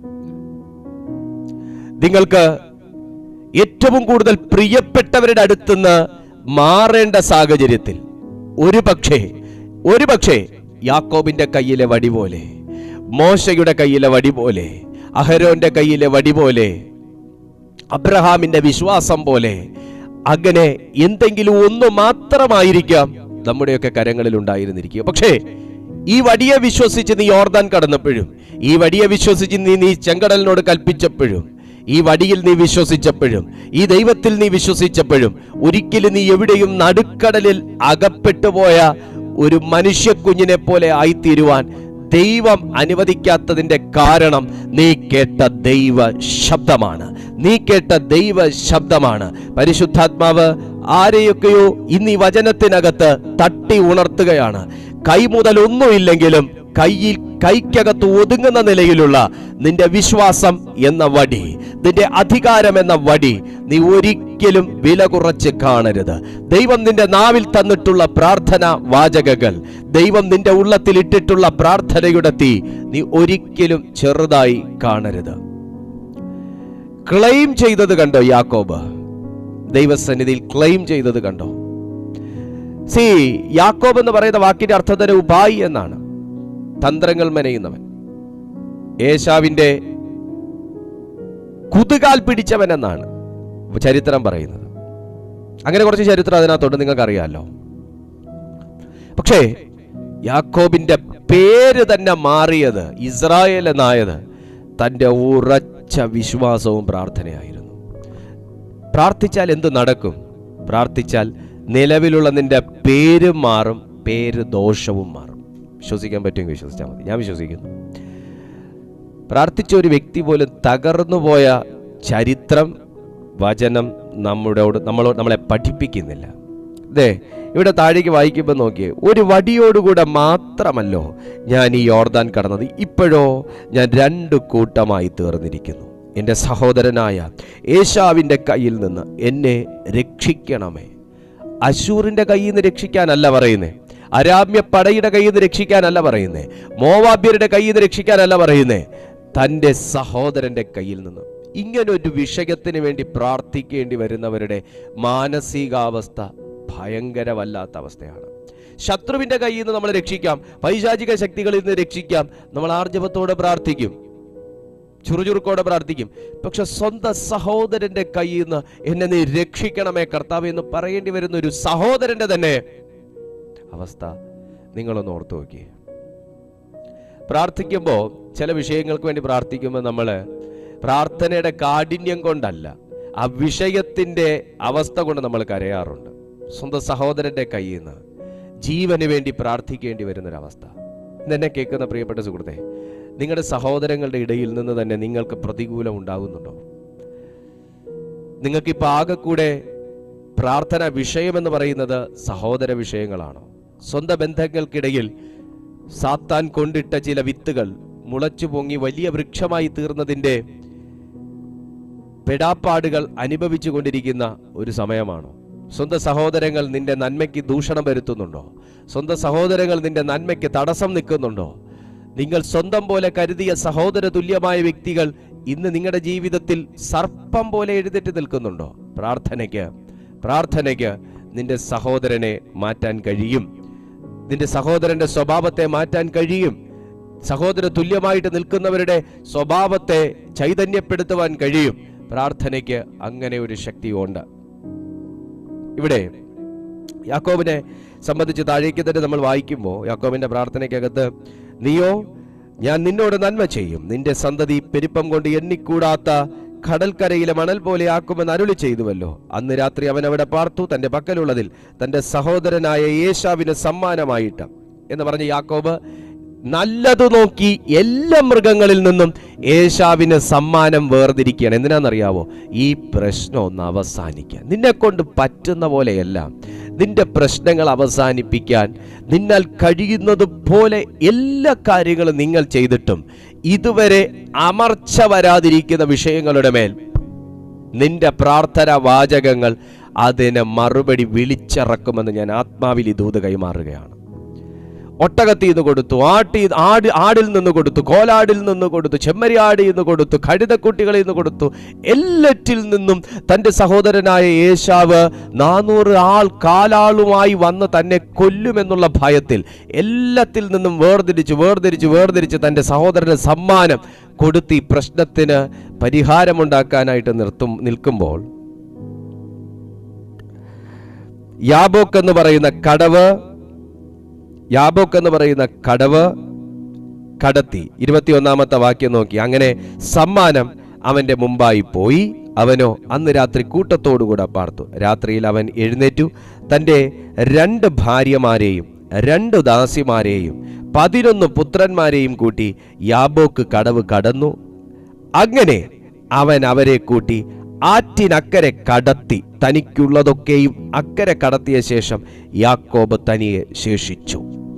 നിങ്ങൾക്ക് ഏറ്റവും കൂടുതൽ പ്രിയപ്പെട്ടവരുടെ അടുത്തുനിന്ന് മാറേണ്ട സാഹചര്യത്തിൽ ഒരു പക്ഷേ ഒരു പക്ഷേ യാക്കോബിന്റെ കയ്യിലെ വടി പോലെ മോശയുടെ കയ്യിലെ വടി പോലെ അഹരോന്റെ കയ്യിലെ വടി പോലെ അബ്രഹാമിന്റെ വിശ്വാസം പോലെ അങ്ങനെ എന്തെങ്കിലും ഒന്ന് മാത്രമായിരിക്കാം നമ്മുടെയൊക്കെ കരങ്ങളിൽ ഉണ്ടായിരുന്നിരിക്കുക പക്ഷേ ഈ വടിയെ വിശ്വസിച്ച് നീ ഓർദാൻ കടന്നപ്പോഴും ഈ വടിയെ വിശ്വസിച്ച് നീ നീ ചെങ്കടലിനോട് കൽപ്പിച്ചപ്പോഴും ഈ വടിയിൽ നീ വിശ്വസിച്ചപ്പോഴും ഈ ദൈവത്തിൽ നീ വിശ്വസിച്ചപ്പോഴും ഒരിക്കലും നീ എവിടെയും നടുക്കടലിൽ അകപ്പെട്ടുപോയ ഒരു മനുഷ്യക്കുഞ്ഞിനെ പോലെ ആയിത്തീരുവാൻ ദൈവം അനുവദിക്കാത്തതിന്റെ കാരണം നീ കേട്ട ദൈവ ശബ്ദമാണ് നീ കേട്ട ദൈവ ശബ്ദമാണ് പരിശുദ്ധാത്മാവ് ആരെയൊക്കെയോ ഇന്ന് ഈ വചനത്തിനകത്ത് തട്ടി ഉണർത്തുകയാണ് കൈ മുതൽ ഒന്നുമില്ലെങ്കിലും കയ്യിൽ കൈക്കകത്ത് ഒതുങ്ങുന്ന നിലയിലുള്ള നിന്റെ വിശ്വാസം എന്ന വടി നിന്റെ അധികാരം എന്ന വടി നീ ഒരിക്കലും വില കുറച്ച് കാണരുത് ദൈവം നിന്റെ നാവിൽ തന്നിട്ടുള്ള പ്രാർത്ഥന വാചകങ്ങൾ ദൈവം നിന്റെ ഉള്ളത്തിൽ ഇട്ടിട്ടുള്ള പ്രാർത്ഥനയുടെ തീ നീ ഒരിക്കലും ചെറുതായി കാണരുത് ക്ലെയിം ചെയ്തത് കണ്ടോ യാക്കോബ് ദൈവസന്നിധിയിൽ ക്ലെയിം ചെയ്തത് കണ്ടോ സി യാക്കോബ് എന്ന് പറയുന്ന വാക്കിന്റെ അർത്ഥത്തിന് ഉപായി എന്നാണ് തന്ത്രങ്ങൾ മെനയുന്നവൻ ഏശാവിന്റെ കുതുകാൽ പിടിച്ചവൻ എന്നാണ് ചരിത്രം പറയുന്നത് അങ്ങനെ കുറച്ച് ചരിത്രം അതിനകത്തോട്ട് നിങ്ങൾക്ക് അറിയാമല്ലോ പക്ഷേ യാക്കോബിന്റെ പേര് തന്നെ മാറിയത് ഇസ്രായേൽ എന്നായത് തൻ്റെ ഉറച്ച വിശ്വാസവും പ്രാർത്ഥനയായിരുന്നു പ്രാർത്ഥിച്ചാൽ എന്ത് നടക്കും പ്രാർത്ഥിച്ചാൽ നിലവിലുള്ള നിന്റെ പേര് മാറും പേര് ദോഷവും മാറും വിശ്വസിക്കാൻ പറ്റുമെങ്കിൽ വിശ്വസിച്ചാൽ മതി ഞാൻ വിശ്വസിക്കുന്നു പ്രാർത്ഥിച്ച ഒരു വ്യക്തി പോലും തകർന്നു പോയ ചരിത്രം വചനം നമ്മുടെയോട് നമ്മളോട് നമ്മളെ പഠിപ്പിക്കുന്നില്ല ദേ ഇവിടെ താഴേക്ക് വായിക്കുമ്പോൾ നോക്കിയേ ഒരു വടിയോടുകൂടെ മാത്രമല്ലോ ഞാൻ ഈ യോർദാൻ കടന്നത് ഇപ്പോഴോ ഞാൻ രണ്ട് കൂട്ടമായി തീർന്നിരിക്കുന്നു എൻ്റെ സഹോദരനായ ഏശാവിൻ്റെ കയ്യിൽ നിന്ന് എന്നെ രക്ഷിക്കണമേ അശൂറിൻ്റെ കയ്യിൽ നിന്ന് രക്ഷിക്കാനല്ല പറയുന്നേ അരാമ്യ പടയുടെ കയ്യിൽ നിന്ന് രക്ഷിക്കാനല്ല പറയുന്നേ മോവാബ്യരുടെ കയ്യിൽ നിന്ന് രക്ഷിക്കാനല്ല പറയുന്നേ തൻ്റെ സഹോദരൻ്റെ കയ്യിൽ നിന്ന് ഇങ്ങനൊരു വിഷയത്തിന് വേണ്ടി പ്രാർത്ഥിക്കേണ്ടി വരുന്നവരുടെ മാനസികാവസ്ഥ ഭയങ്കരവല്ലാത്ത അവസ്ഥയാണ് ശത്രുവിന്റെ കയ്യിൽ നിന്ന് നമ്മളെ രക്ഷിക്കാം പൈശാചിക ശക്തികളിൽ നിന്ന് രക്ഷിക്കാം നമ്മൾ ആർജവത്തോടെ പ്രാർത്ഥിക്കും ചുറുചുറുക്കോടെ പ്രാർത്ഥിക്കും പക്ഷെ സ്വന്തം സഹോദരന്റെ കയ്യിൽ നിന്ന് എന്നെ നീ രക്ഷിക്കണമേ കർത്താവ് എന്ന് പറയേണ്ടി വരുന്ന ഒരു സഹോദരന്റെ തന്നെ അവസ്ഥ നിങ്ങളൊന്ന് ഓർത്തു നോക്കിയേ പ്രാർത്ഥിക്കുമ്പോൾ ചില വിഷയങ്ങൾക്ക് വേണ്ടി പ്രാർത്ഥിക്കുമ്പോൾ നമ്മൾ പ്രാർത്ഥനയുടെ കാഠിന്യം കൊണ്ടല്ല ആ വിഷയത്തിൻ്റെ അവസ്ഥ കൊണ്ട് നമ്മൾ കരയാറുണ്ട് സ്വന്തം സഹോദരന്റെ കയ്യിൽ നിന്ന് ജീവന് വേണ്ടി പ്രാർത്ഥിക്കേണ്ടി വരുന്നൊരവസ്ഥ ഇന്ന് എന്നെ കേൾക്കുന്ന പ്രിയപ്പെട്ട സുഹൃത്തെ നിങ്ങളുടെ സഹോദരങ്ങളുടെ ഇടയിൽ നിന്ന് തന്നെ നിങ്ങൾക്ക് പ്രതികൂലം ഉണ്ടാകുന്നുണ്ടോ നിങ്ങൾക്കിപ്പോൾ ആകെ കൂടെ പ്രാർത്ഥന വിഷയമെന്ന് പറയുന്നത് സഹോദര വിഷയങ്ങളാണോ സ്വന്തം ബന്ധങ്ങൾക്കിടയിൽ സാത്താൻ കൊണ്ടിട്ട ചില വിത്തുകൾ മുളച്ചു പൊങ്ങി വലിയ വൃക്ഷമായി തീർന്നതിൻ്റെ പെടാപ്പാടുകൾ അനുഭവിച്ചു കൊണ്ടിരിക്കുന്ന ഒരു സമയമാണോ സ്വന്തം സഹോദരങ്ങൾ നിന്റെ നന്മയ്ക്ക് ദൂഷണം വരുത്തുന്നുണ്ടോ സ്വന്തം സഹോദരങ്ങൾ നിന്റെ നന്മയ്ക്ക് തടസ്സം നിൽക്കുന്നുണ്ടോ നിങ്ങൾ സ്വന്തം പോലെ കരുതിയ സഹോദര തുല്യമായ വ്യക്തികൾ ഇന്ന് നിങ്ങളുടെ ജീവിതത്തിൽ സർപ്പം പോലെ എഴുന്നേറ്റ് നിൽക്കുന്നുണ്ടോ പ്രാർത്ഥനയ്ക്ക് പ്രാർത്ഥനയ്ക്ക് നിന്റെ സഹോദരനെ മാറ്റാൻ കഴിയും നിന്റെ സഹോദരന്റെ സ്വഭാവത്തെ മാറ്റാൻ കഴിയും സഹോദര തുല്യമായിട്ട് നിൽക്കുന്നവരുടെ സ്വഭാവത്തെ ചൈതന്യപ്പെടുത്തുവാൻ കഴിയും പ്രാർത്ഥനയ്ക്ക് അങ്ങനെ ഒരു ശക്തിയുണ്ട് ഇവിടെ യാക്കോബിനെ സംബന്ധിച്ച് താഴേക്ക് തന്നെ നമ്മൾ വായിക്കുമ്പോൾ യാക്കോബിന്റെ പ്രാർത്ഥനയ്ക്കകത്ത് നീയോ ഞാൻ നിന്നോട് നന്മ ചെയ്യും നിന്റെ സന്തതി പെരുപ്പം കൊണ്ട് എണ്ണിക്കൂടാത്ത കടൽക്കരയിലെ മണൽ പോലെ ആക്കുമെന്ന് അരുളി ചെയ്തുവല്ലോ അന്ന് രാത്രി അവൻ അവിടെ പാർത്തു തന്റെ പക്കലുള്ളതിൽ തന്റെ സഹോദരനായ യേശാവിന് സമ്മാനമായിട്ട് എന്ന് പറഞ്ഞ യാക്കോബ് നല്ലതു നോക്കി എല്ലാ മൃഗങ്ങളിൽ നിന്നും ഏശാവിന് സമ്മാനം വേർതിരിക്കുകയാണ് എന്തിനാണെന്നറിയാവോ ഈ പ്രശ്നം ഒന്ന് അവസാനിക്കാൻ നിന്നെ കൊണ്ട് പറ്റുന്ന പോലെയല്ല നിന്റെ പ്രശ്നങ്ങൾ അവസാനിപ്പിക്കാൻ നിന്നാൽ കഴിയുന്നത് പോലെ എല്ലാ കാര്യങ്ങളും നിങ്ങൾ ചെയ്തിട്ടും ഇതുവരെ അമർച്ച വരാതിരിക്കുന്ന വിഷയങ്ങളുടെ മേൽ നിന്റെ പ്രാർത്ഥന വാചകങ്ങൾ അതിന് മറുപടി വിളിച്ചിറക്കുമെന്ന് ഞാൻ ആത്മാവിൽ ഈ ദൂത് കൈമാറുകയാണ് ഒട്ടകത്തിൽ നിന്ന് കൊടുത്തു ആട്ടി ആട് ആടിൽ നിന്ന് കൊടുത്തു കോലാടിൽ നിന്ന് കൊടുത്തു ചെമ്മരിയാടിൽ നിന്ന് കൊടുത്തു കഴുതക്കുട്ടികളിൽ നിന്ന് കൊടുത്തു എല്ലാറ്റിൽ നിന്നും തൻ്റെ സഹോദരനായ യേശാവ് നാനൂറ് ആൾ കാലാളുമായി വന്ന് തന്നെ കൊല്ലുമെന്നുള്ള ഭയത്തിൽ എല്ലാത്തിൽ നിന്നും വേർതിരിച്ച് വേർതിരിച്ച് വേർതിരിച്ച് തൻ്റെ സഹോദരന് സമ്മാനം കൊടുത്ത് ഈ പ്രശ്നത്തിന് പരിഹാരമുണ്ടാക്കാനായിട്ട് നിർത്തും നിൽക്കുമ്പോൾ യാബോക്ക് എന്ന് പറയുന്ന കടവ് യാബോക്ക് എന്ന് പറയുന്ന കടവ് കടത്തി ഇരുപത്തിയൊന്നാമത്തെ വാക്യം നോക്കി അങ്ങനെ സമ്മാനം അവന്റെ മുമ്പായി പോയി അവനോ അന്ന് രാത്രി കൂട്ടത്തോടുകൂടെ പാർത്തു രാത്രിയിൽ അവൻ എഴുന്നേറ്റു തൻ്റെ രണ്ട് ഭാര്യമാരെയും രണ്ട് ദാസിമാരെയും പതിനൊന്ന് പുത്രന്മാരെയും കൂട്ടി യാബോക്ക് കടവ് കടന്നു അങ്ങനെ അവൻ അവരെ കൂട്ടി ആറ്റിനക്കരെ കടത്തി തനിക്കുള്ളതൊക്കെയും അക്കരെ കടത്തിയ ശേഷം യാക്കോബ് തനിയെ ശേഷിച്ചു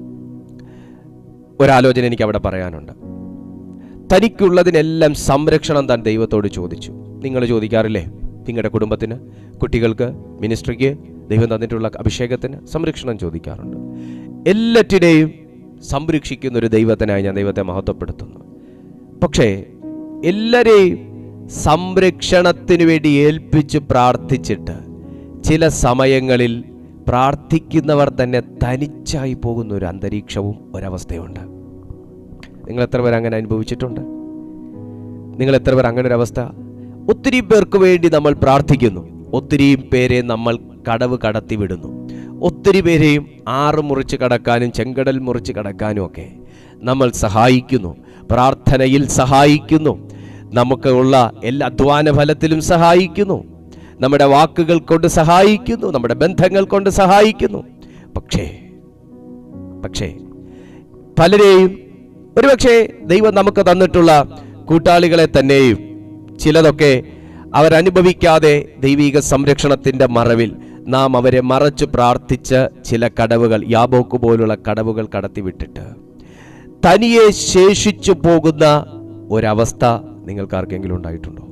ഒരാലോചന എനിക്ക് അവിടെ പറയാനുണ്ട് തനിക്കുള്ളതിനെല്ലാം സംരക്ഷണം താൻ ദൈവത്തോട് ചോദിച്ചു നിങ്ങൾ ചോദിക്കാറില്ലേ നിങ്ങളുടെ കുടുംബത്തിന് കുട്ടികൾക്ക് മിനിസ്ട്രിക്ക് ദൈവം തന്നിട്ടുള്ള അഭിഷേകത്തിന് സംരക്ഷണം ചോദിക്കാറുണ്ട് എല്ലാറ്റിനെയും സംരക്ഷിക്കുന്ന ഒരു ദൈവത്തിനായി ഞാൻ ദൈവത്തെ മഹത്വപ്പെടുത്തുന്നു പക്ഷേ എല്ലാരെയും സംരക്ഷണത്തിന് വേണ്ടി ഏൽപ്പിച്ച് പ്രാർത്ഥിച്ചിട്ട് ചില സമയങ്ങളിൽ പ്രാർത്ഥിക്കുന്നവർ തന്നെ തനിച്ചായി പോകുന്ന ഒരു അന്തരീക്ഷവും ഒരവസ്ഥയുണ്ട് നിങ്ങൾ എത്ര പേർ അങ്ങനെ അനുഭവിച്ചിട്ടുണ്ട് നിങ്ങൾ എത്ര പേർ അങ്ങനെ ഒരു അവസ്ഥ ഒത്തിരി പേർക്ക് വേണ്ടി നമ്മൾ പ്രാർത്ഥിക്കുന്നു ഒത്തിരിയും പേരെ നമ്മൾ കടവ് കടത്തി വിടുന്നു ഒത്തിരി പേരെയും ആറ് മുറിച്ച് കടക്കാനും ചെങ്കടൽ മുറിച്ച് കടക്കാനും ഒക്കെ നമ്മൾ സഹായിക്കുന്നു പ്രാർത്ഥനയിൽ സഹായിക്കുന്നു നമുക്ക് ഉള്ള എല്ലാ അധ്വാന ഫലത്തിലും സഹായിക്കുന്നു നമ്മുടെ വാക്കുകൾ കൊണ്ട് സഹായിക്കുന്നു നമ്മുടെ ബന്ധങ്ങൾ കൊണ്ട് സഹായിക്കുന്നു പക്ഷേ പക്ഷേ പലരെയും ഒരുപക്ഷെ ദൈവം നമുക്ക് തന്നിട്ടുള്ള കൂട്ടാളികളെ തന്നെയും ചിലതൊക്കെ അവരനുഭവിക്കാതെ ദൈവിക സംരക്ഷണത്തിന്റെ മറവിൽ നാം അവരെ മറച്ചു പ്രാർത്ഥിച്ച ചില കടവുകൾ യാബോക്ക് പോലുള്ള കടവുകൾ കടത്തിവിട്ടിട്ട് തനിയെ ശേഷിച്ചു പോകുന്ന ഒരവസ്ഥ നിങ്ങൾക്ക് ആർക്കെങ്കിലും ഉണ്ടായിട്ടുണ്ടോ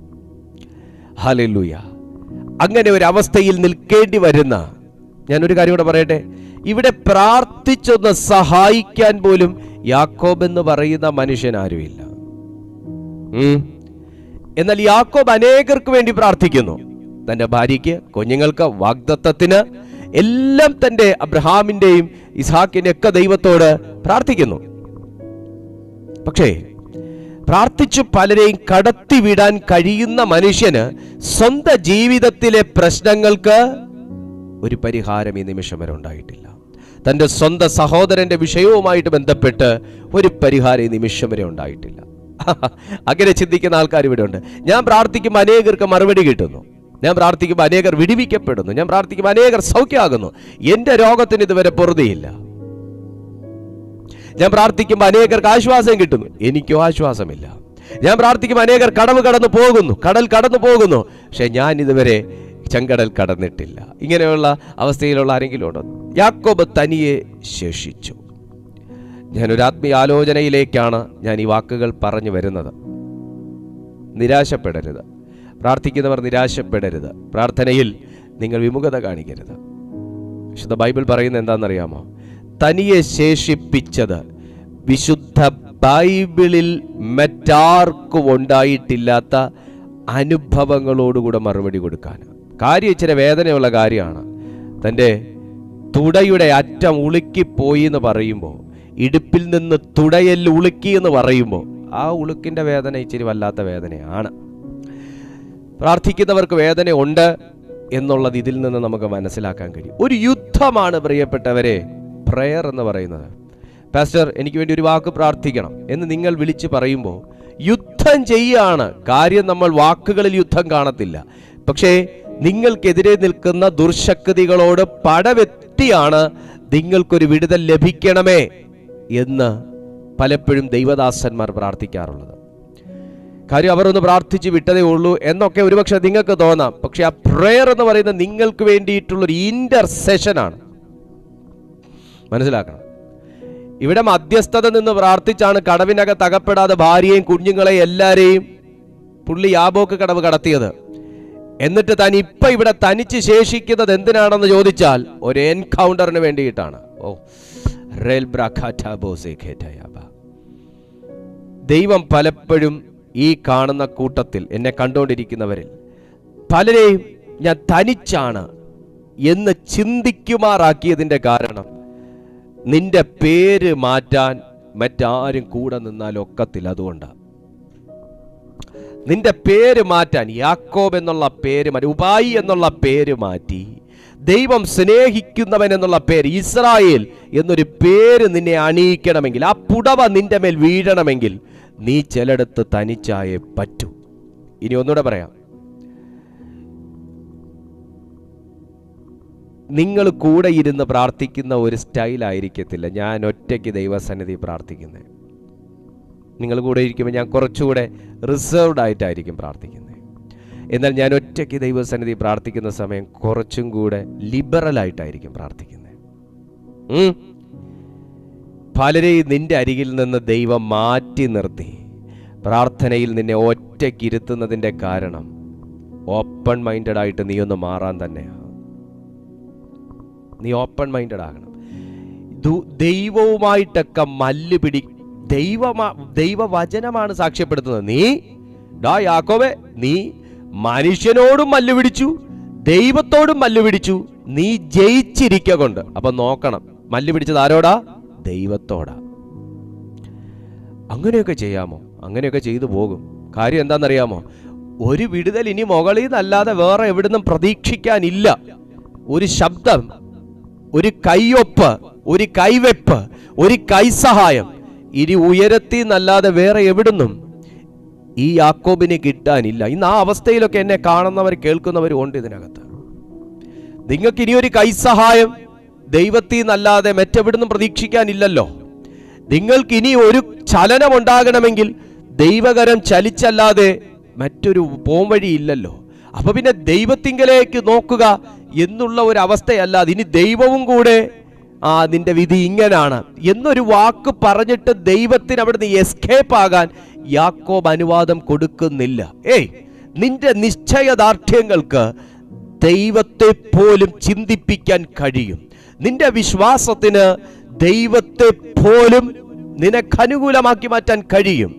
ഹലൂയ അങ്ങനെ ഒരു അവസ്ഥയിൽ നിൽക്കേണ്ടി വരുന്ന ഞാനൊരു കാര്യം കൂടെ പറയട്ടെ ഇവിടെ പ്രാർത്ഥിച്ചൊന്ന് സഹായിക്കാൻ പോലും യാക്കോബ് എന്ന് പറയുന്ന മനുഷ്യൻ ആരുമില്ല ഉം. എന്നാൽ യാക്കോബ് അനേകർക്ക് വേണ്ടി പ്രാർത്ഥിക്കുന്നു തന്റെ ഭാര്യയ്ക്ക് കുഞ്ഞുങ്ങൾക്ക് വാഗ്ദത്തത്തിന് എല്ലാം തന്റെ അബ്രഹാമിന്റെയും ഇസ്ഹാക്കിന്റെ ഒക്കെ ദൈവത്തോട് പ്രാർത്ഥിക്കുന്നു പക്ഷേ പ്രാർത്ഥിച്ചു പലരെയും കടത്തിവിടാൻ കഴിയുന്ന മനുഷ്യന് സ്വന്തം ജീവിതത്തിലെ പ്രശ്നങ്ങൾക്ക് ഒരു പരിഹാരം ഈ നിമിഷം വരെ ഉണ്ടായിട്ടില്ല തൻ്റെ സ്വന്തം സഹോദരന്റെ വിഷയവുമായിട്ട് ബന്ധപ്പെട്ട് ഒരു പരിഹാരം ഈ നിമിഷം വരെ ഉണ്ടായിട്ടില്ല അങ്ങനെ ചിന്തിക്കുന്ന ആൾക്കാർ ഇവിടെ ഉണ്ട് ഞാൻ പ്രാർത്ഥിക്കുമ്പോൾ അനേകർക്ക് മറുപടി കിട്ടുന്നു ഞാൻ പ്രാർത്ഥിക്കുമ്പോൾ അനേകർ വിടിവിക്കപ്പെടുന്നു ഞാൻ പ്രാർത്ഥിക്കുമ്പോൾ അനേകർ സൗഖ്യമാകുന്നു എൻ്റെ രോഗത്തിന് ഇതുവരെ പൊറുതിയില്ല ഞാൻ പ്രാർത്ഥിക്കുമ്പോൾ അനേകർക്ക് ആശ്വാസം കിട്ടുന്നു എനിക്കോ ആശ്വാസമില്ല ഞാൻ പ്രാർത്ഥിക്കുമ്പോൾ അനേകർ കടവ് കടന്നു പോകുന്നു കടൽ കടന്നു പോകുന്നു പക്ഷെ ഞാൻ ഇതുവരെ ചെങ്കടൽ കടന്നിട്ടില്ല ഇങ്ങനെയുള്ള അവസ്ഥയിലുള്ള ആരെങ്കിലും ഉണ്ടോ യാക്കോബ് തനിയെ ശേഷിച്ചു ഞാനൊരു ആത്മീയ ആലോചനയിലേക്കാണ് ഞാൻ ഈ വാക്കുകൾ പറഞ്ഞു വരുന്നത് നിരാശപ്പെടരുത് പ്രാർത്ഥിക്കുന്നവർ നിരാശപ്പെടരുത് പ്രാർത്ഥനയിൽ നിങ്ങൾ വിമുഖത കാണിക്കരുത് വിശുദ്ധ ബൈബിൾ പറയുന്നത് എന്താണെന്നറിയാമോ തനിയെ ശേഷിപ്പിച്ചത് വിശുദ്ധ ബൈബിളിൽ മറ്റാർക്കും ഉണ്ടായിട്ടില്ലാത്ത അനുഭവങ്ങളോടുകൂടെ മറുപടി കൊടുക്കാൻ കാര്യം ഇച്ചിരി വേദനയുള്ള കാര്യമാണ് തൻ്റെ തുടയുടെ അറ്റം ഉളുക്കിപ്പോയി എന്ന് പറയുമ്പോൾ ഇടുപ്പിൽ നിന്ന് തുടയെല്ല് ഉളുക്കി എന്ന് പറയുമ്പോൾ ആ ഉളുക്കിൻ്റെ വേദന ഇച്ചിരി വല്ലാത്ത വേദനയാണ് പ്രാർത്ഥിക്കുന്നവർക്ക് വേദന ഉണ്ട് എന്നുള്ളത് ഇതിൽ നിന്ന് നമുക്ക് മനസ്സിലാക്കാൻ കഴിയും ഒരു യുദ്ധമാണ് പ്രിയപ്പെട്ടവരെ പ്രയർ എന്ന് പറയുന്നത് പാസ്റ്റർ എനിക്ക് വേണ്ടി ഒരു വാക്ക് പ്രാർത്ഥിക്കണം എന്ന് നിങ്ങൾ വിളിച്ച് പറയുമ്പോൾ യുദ്ധം ചെയ്യാണ് കാര്യം നമ്മൾ വാക്കുകളിൽ യുദ്ധം കാണത്തില്ല പക്ഷേ നിങ്ങൾക്കെതിരെ നിൽക്കുന്ന ദുർശക്തികളോട് പടവെത്തിയാണ് നിങ്ങൾക്കൊരു വിടുതൽ ലഭിക്കണമേ എന്ന് പലപ്പോഴും ദൈവദാസന്മാർ പ്രാർത്ഥിക്കാറുള്ളത് കാര്യം അവർ ഒന്ന് പ്രാർത്ഥിച്ച് വിട്ടതേ ഉള്ളൂ എന്നൊക്കെ ഒരുപക്ഷെ നിങ്ങൾക്ക് തോന്നാം പക്ഷെ ആ പ്രെയർ എന്ന് പറയുന്നത് നിങ്ങൾക്ക് വേണ്ടിയിട്ടുള്ളൊരു ഇന്റർസെഷനാണ് മനസ്സിലാക്കണം ഇവിടെ മധ്യസ്ഥത നിന്ന് പ്രാർത്ഥിച്ചാണ് കടവിനകത്ത് അകപ്പെടാതെ ഭാര്യയെയും കുഞ്ഞുങ്ങളെയും എല്ലാരെയും പുള്ളി യാബോക്ക് കടവ് കടത്തിയത് എന്നിട്ട് താൻ ഇപ്പൊ ഇവിടെ തനിച്ച് ശേഷിക്കുന്നത് എന്തിനാണെന്ന് ചോദിച്ചാൽ ഒരു എൻകൗണ്ടറിന് വേണ്ടിയിട്ടാണ് ഓ റെൽ ബ്രാഖാറ്റാബോസേ ഖേറ്റയാബ. ദൈവം പലപ്പോഴും ഈ കാണുന്ന കൂട്ടത്തിൽ എന്നെ കണ്ടുകൊണ്ടിരിക്കുന്നവരിൽ പലരെയും ഞാൻ തനിച്ചാണ് എന്ന് ചിന്തിക്കുമാറാക്കിയതിൻ്റെ കാരണം നിന്റെ പേര് മാറ്റാൻ മറ്റാരും കൂടെ നിന്നാൽ ഒക്കത്തില്ല അതുകൊണ്ടാണ് നിന്റെ പേര് മാറ്റാൻ യാക്കോബ് എന്നുള്ള പേര് മാറ്റി ഉപായി എന്നുള്ള പേര് മാറ്റി ദൈവം സ്നേഹിക്കുന്നവൻ എന്നുള്ള പേര് ഇസ്രായേൽ എന്നൊരു പേര് നിന്നെ അണിയിക്കണമെങ്കിൽ ആ പുടവ നിന്റെ മേൽ വീഴണമെങ്കിൽ നീ ചിലടത്ത് തനിച്ചായേ പറ്റൂ ഇനി ഒന്നുകൂടെ പറയാം നിങ്ങൾ കൂടെ ഇരുന്ന് പ്രാർത്ഥിക്കുന്ന ഒരു സ്റ്റൈൽ ആയിരിക്കത്തില്ല ഞാൻ ഒറ്റയ്ക്ക് ദൈവസന്നിധി പ്രാർത്ഥിക്കുന്നത് നിങ്ങൾ കൂടെ ഇരിക്കുമ്പോൾ ഞാൻ കുറച്ചുകൂടെ റിസർവ്ഡ് ആയിട്ടായിരിക്കും പ്രാർത്ഥിക്കുന്നത് എന്നാൽ ഞാൻ ഒറ്റയ്ക്ക് ദൈവസന്നിധി പ്രാർത്ഥിക്കുന്ന സമയം കുറച്ചും കൂടെ ലിബറൽ ആയിട്ടായിരിക്കും പ്രാർത്ഥിക്കുന്നത് ഉം. പലരെയും നിന്റെ അരികിൽ നിന്ന് ദൈവം മാറ്റി നിർത്തി പ്രാർത്ഥനയിൽ നിന്നെ ഒറ്റയ്ക്ക് ഇരുത്തുന്നതിൻ്റെ കാരണം ഓപ്പൺ മൈൻഡഡ് ആയിട്ട് നീ ഒന്ന് മാറാൻ തന്നെയാണ് നീ ഓപ്പൺ മൈൻഡഡ് ആകണം ദു- ദൈവവുമായിട്ടൊക്കെ മല്ല് പിടി ദൈവമാ ദൈവവചനമാണ് സാക്ഷ്യപ്പെടുത്തുന്നത് നീ ഡാ യാക്കോവേ നീ മനുഷ്യനോടും മല്ല് പിടിച്ചു ദൈവത്തോടും മല്ല് പിടിച്ചു നീ ജയിച്ചിരിക്ക കൊണ്ട് അപ്പൊ നോക്കണം മല്ല് പിടിച്ചത് ആരോടാ ദൈവത്തോടാ അങ്ങനെയൊക്കെ ചെയ്യാമോ അങ്ങനെയൊക്കെ ചെയ്തു പോകും കാര്യം എന്താണെന്നറിയാമോ ഒരു വിടുതൽ ഇനി മുകളിൽ നിന്നല്ലാതെ വേറെ എവിടുന്നും പ്രതീക്ഷിക്കാനില്ല ഒരു ശബ്ദം ഒരു കൈയൊപ്പ് ഒരു കൈവെപ്പ് ഒരു കൈസഹായം ഇനി ഉയരത്തിൽ നിന്നല്ലാതെ വേറെ എവിടുന്നും ഈ യാക്കോബിന് കിട്ടാനില്ല ഇന്ന് ആ അവസ്ഥയിലൊക്കെ എന്നെ കാണുന്നവർ കേൾക്കുന്നവരും ഉണ്ട് ഇതിനകത്ത് നിങ്ങൾക്ക് ഇനി ഒരു കൈസഹായം ദൈവത്തിൽ നിന്നല്ലാതെ മറ്റെവിടുന്നും പ്രതീക്ഷിക്കാനില്ലല്ലോ നിങ്ങൾക്ക് ഇനി ഒരു ചലനം ഉണ്ടാകണമെങ്കിൽ ദൈവകരം ചലിച്ചല്ലാതെ മറ്റൊരു പോംവഴി ഇല്ലല്ലോ അപ്പൊ പിന്നെ ദൈവത്തിങ്കലേക്ക് നോക്കുക എന്നുള്ള ഒരു അവസ്ഥയല്ലാതെ ഇനി ദൈവവും കൂടെ ആ നിന്റെ വിധി ഇങ്ങനാണ് എന്നൊരു വാക്ക് പറഞ്ഞിട്ട് ദൈവത്തിന് അവിടുന്ന് എസ്കേപ്പ് ആകാൻ യാക്കോബ് അനുവാദം കൊടുക്കുന്നില്ല ഏയ് നിന്റെ നിശ്ചയദാർഢ്യങ്ങൾക്ക് ദൈവത്തെ പോലും ചിന്തിപ്പിക്കാൻ കഴിയും നിന്റെ വിശ്വാസത്തിന് ദൈവത്തെ പോലും നിനക്ക് അനുകൂലമാക്കി മാറ്റാൻ കഴിയും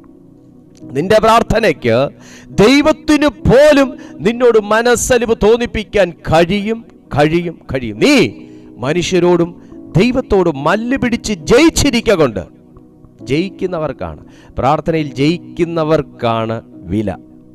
നിന്റെ പ്രാർത്ഥനയ്ക്ക് ദൈവത്തിന് പോലും നിന്നോട് മനസ്സലിവ് തോന്നിപ്പിക്കാൻ കഴിയും കഴിയും കഴിയും നീ മനുഷ്യരോടും ദൈവത്തോടും മല്ല് പിടിച്ച് ജയിച്ചിരിക്ക കൊണ്ട് ജയിക്കുന്നവർക്കാണ് പ്രാർത്ഥനയിൽ ജയിക്കുന്നവർക്കാണ് വില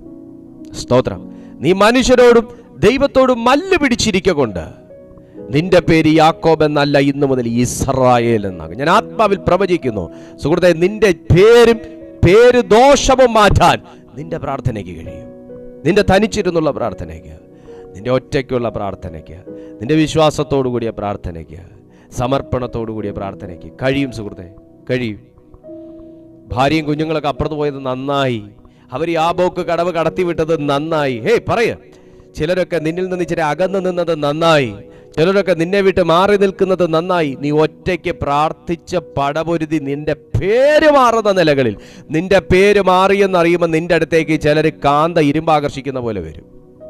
സ്തോത്രം നീ മനുഷ്യരോടും ദൈവത്തോടും മല്ല് പിടിച്ചിരിക്ക കൊണ്ട് നിന്റെ പേര് യാക്കോബ് എന്നല്ല ഇന്നു മുതൽ ഇസ്രായേൽ എന്നാകും ഞാൻ ആത്മാവിൽ പ്രവചിക്കുന്നു സുഹൃത്തെ നിന്റെ പേരും പേര് ദോഷവും മാറ്റാൻ നിന്റെ പ്രാർത്ഥനയ്ക്ക് കഴിയും നിന്റെ തനിച്ചിരുന്നുള്ള പ്രാർത്ഥനയ്ക്ക് നിന്റെ ഒറ്റയ്ക്കുള്ള പ്രാർത്ഥനയ്ക്ക് നിന്റെ വിശ്വാസത്തോടു കൂടിയ പ്രാർത്ഥനയ്ക്ക് സമർപ്പണത്തോടു കൂടിയ പ്രാർത്ഥനയ്ക്ക് കഴിയും സുഹൃത്തെ കഴിയും ഭാര്യയും കുഞ്ഞുങ്ങളൊക്കെ അപ്പുറത്ത് പോയത് നന്നായി അവർ യാബോക്ക് കടവ് കടത്തി വിട്ടത് നന്നായി ഹേയ് പറയ ചിലരൊക്കെ നിന്നിൽ നിന്ന് ഇച്ചിരി അകന്നു നിന്നത് നന്നായി ചിലരൊക്കെ നിന്നെ വിട്ട് മാറി നിൽക്കുന്നത് നന്നായി നീ ഒറ്റയ്ക്ക് പ്രാർത്ഥിച്ച പടപൊരുതി നിന്റെ പേര് മാറുന്ന നിലകളിൽ നിന്റെ പേര് മാറിയെന്നറിയുമ്പോൾ നിന്റെ അടുത്തേക്ക് ചിലർ കാന്ത ഇരുമ്പാകർഷിക്കുന്ന പോലെ വരും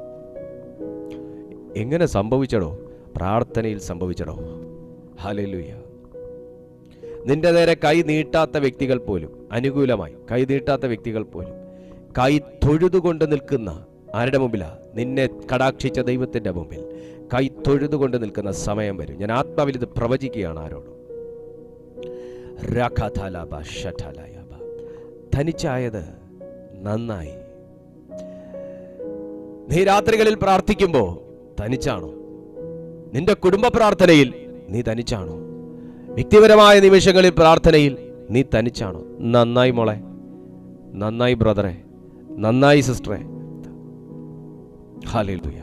എങ്ങനെ സംഭവിച്ചടോ പ്രാർത്ഥനയിൽ സംഭവിച്ചടോ ഹല്ലേലൂയ നിന്റെ നേരെ കൈ നീട്ടാത്ത വ്യക്തികൾ പോലും അനുകൂലമായി കൈ നീട്ടാത്ത വ്യക്തികൾ പോലും കൈ തൊഴുതുകൊണ്ട് നിൽക്കുന്ന ആരുടെ മുമ്പിലാ നിന്നെ കടാക്ഷിച്ച ദൈവത്തിന്റെ മുമ്പിൽ കൈ തൊഴുതുകൊണ്ട് നിൽക്കുന്ന സമയം വരും ഞാൻ ആത്മാവിൽ ഇത് പ്രവചിക്കുകയാണ് ആരോടും രഖഥലബ ഷഠലയബ. തനിച്ചായത് നന്നായി നീ രാത്രികളിൽ പ്രാർത്ഥിക്കുമ്പോൾ തനിച്ചാണോ നിന്റെ കുടുംബ പ്രാർത്ഥനയിൽ നീ തനിച്ചാണോ വ്യക്തിപരമായ നിമിഷങ്ങളിൽ പ്രാർത്ഥനയിൽ നീ തനിച്ചാണോ നന്നായി മോളെ നന്നായി ബ്രദറെ നന്നായി സിസ്റ്ററെ ഹാലേലുയ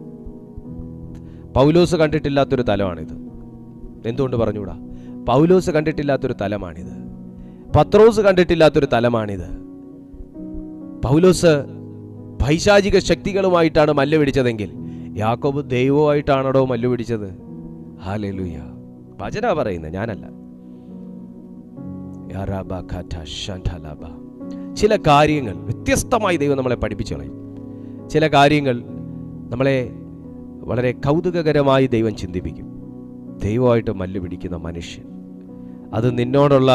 പൗലോസ് കണ്ടിട്ടില്ലാത്തൊരു തലമാണിത് എന്തുകൊണ്ട് പറഞ്ഞുകൂടാ പൗലോസ് കണ്ടിട്ടില്ലാത്തൊരു തലമാണിത് പത്രോസ് കണ്ടിട്ടില്ലാത്തൊരു തലമാണിത് പൗലോസ് പൈശാചിക ശക്തികളുമായിട്ടാണ് മല്ല് പിടിച്ചതെങ്കിൽ യാക്കോബ് ദൈവമായിട്ടാണോ മല്ല് പിടിച്ചത് ഹാലേലുയ വചന പറയുന്നത് ഞാനല്ല യാറാബ ഖാറ്റ ഷാൻഠാലാബ. ചില കാര്യങ്ങൾ വ്യത്യസ്തമായി ദൈവം നമ്മളെ പഠിപ്പിച്ചു കളയും ചില കാര്യങ്ങൾ നമ്മളെ വളരെ കൗതുകകരമായി ദൈവം ചിന്തിപ്പിക്കും ദൈവമായിട്ട് മല്ല് പിടിക്കുന്ന മനുഷ്യൻ അത് നിന്നോടുള്ള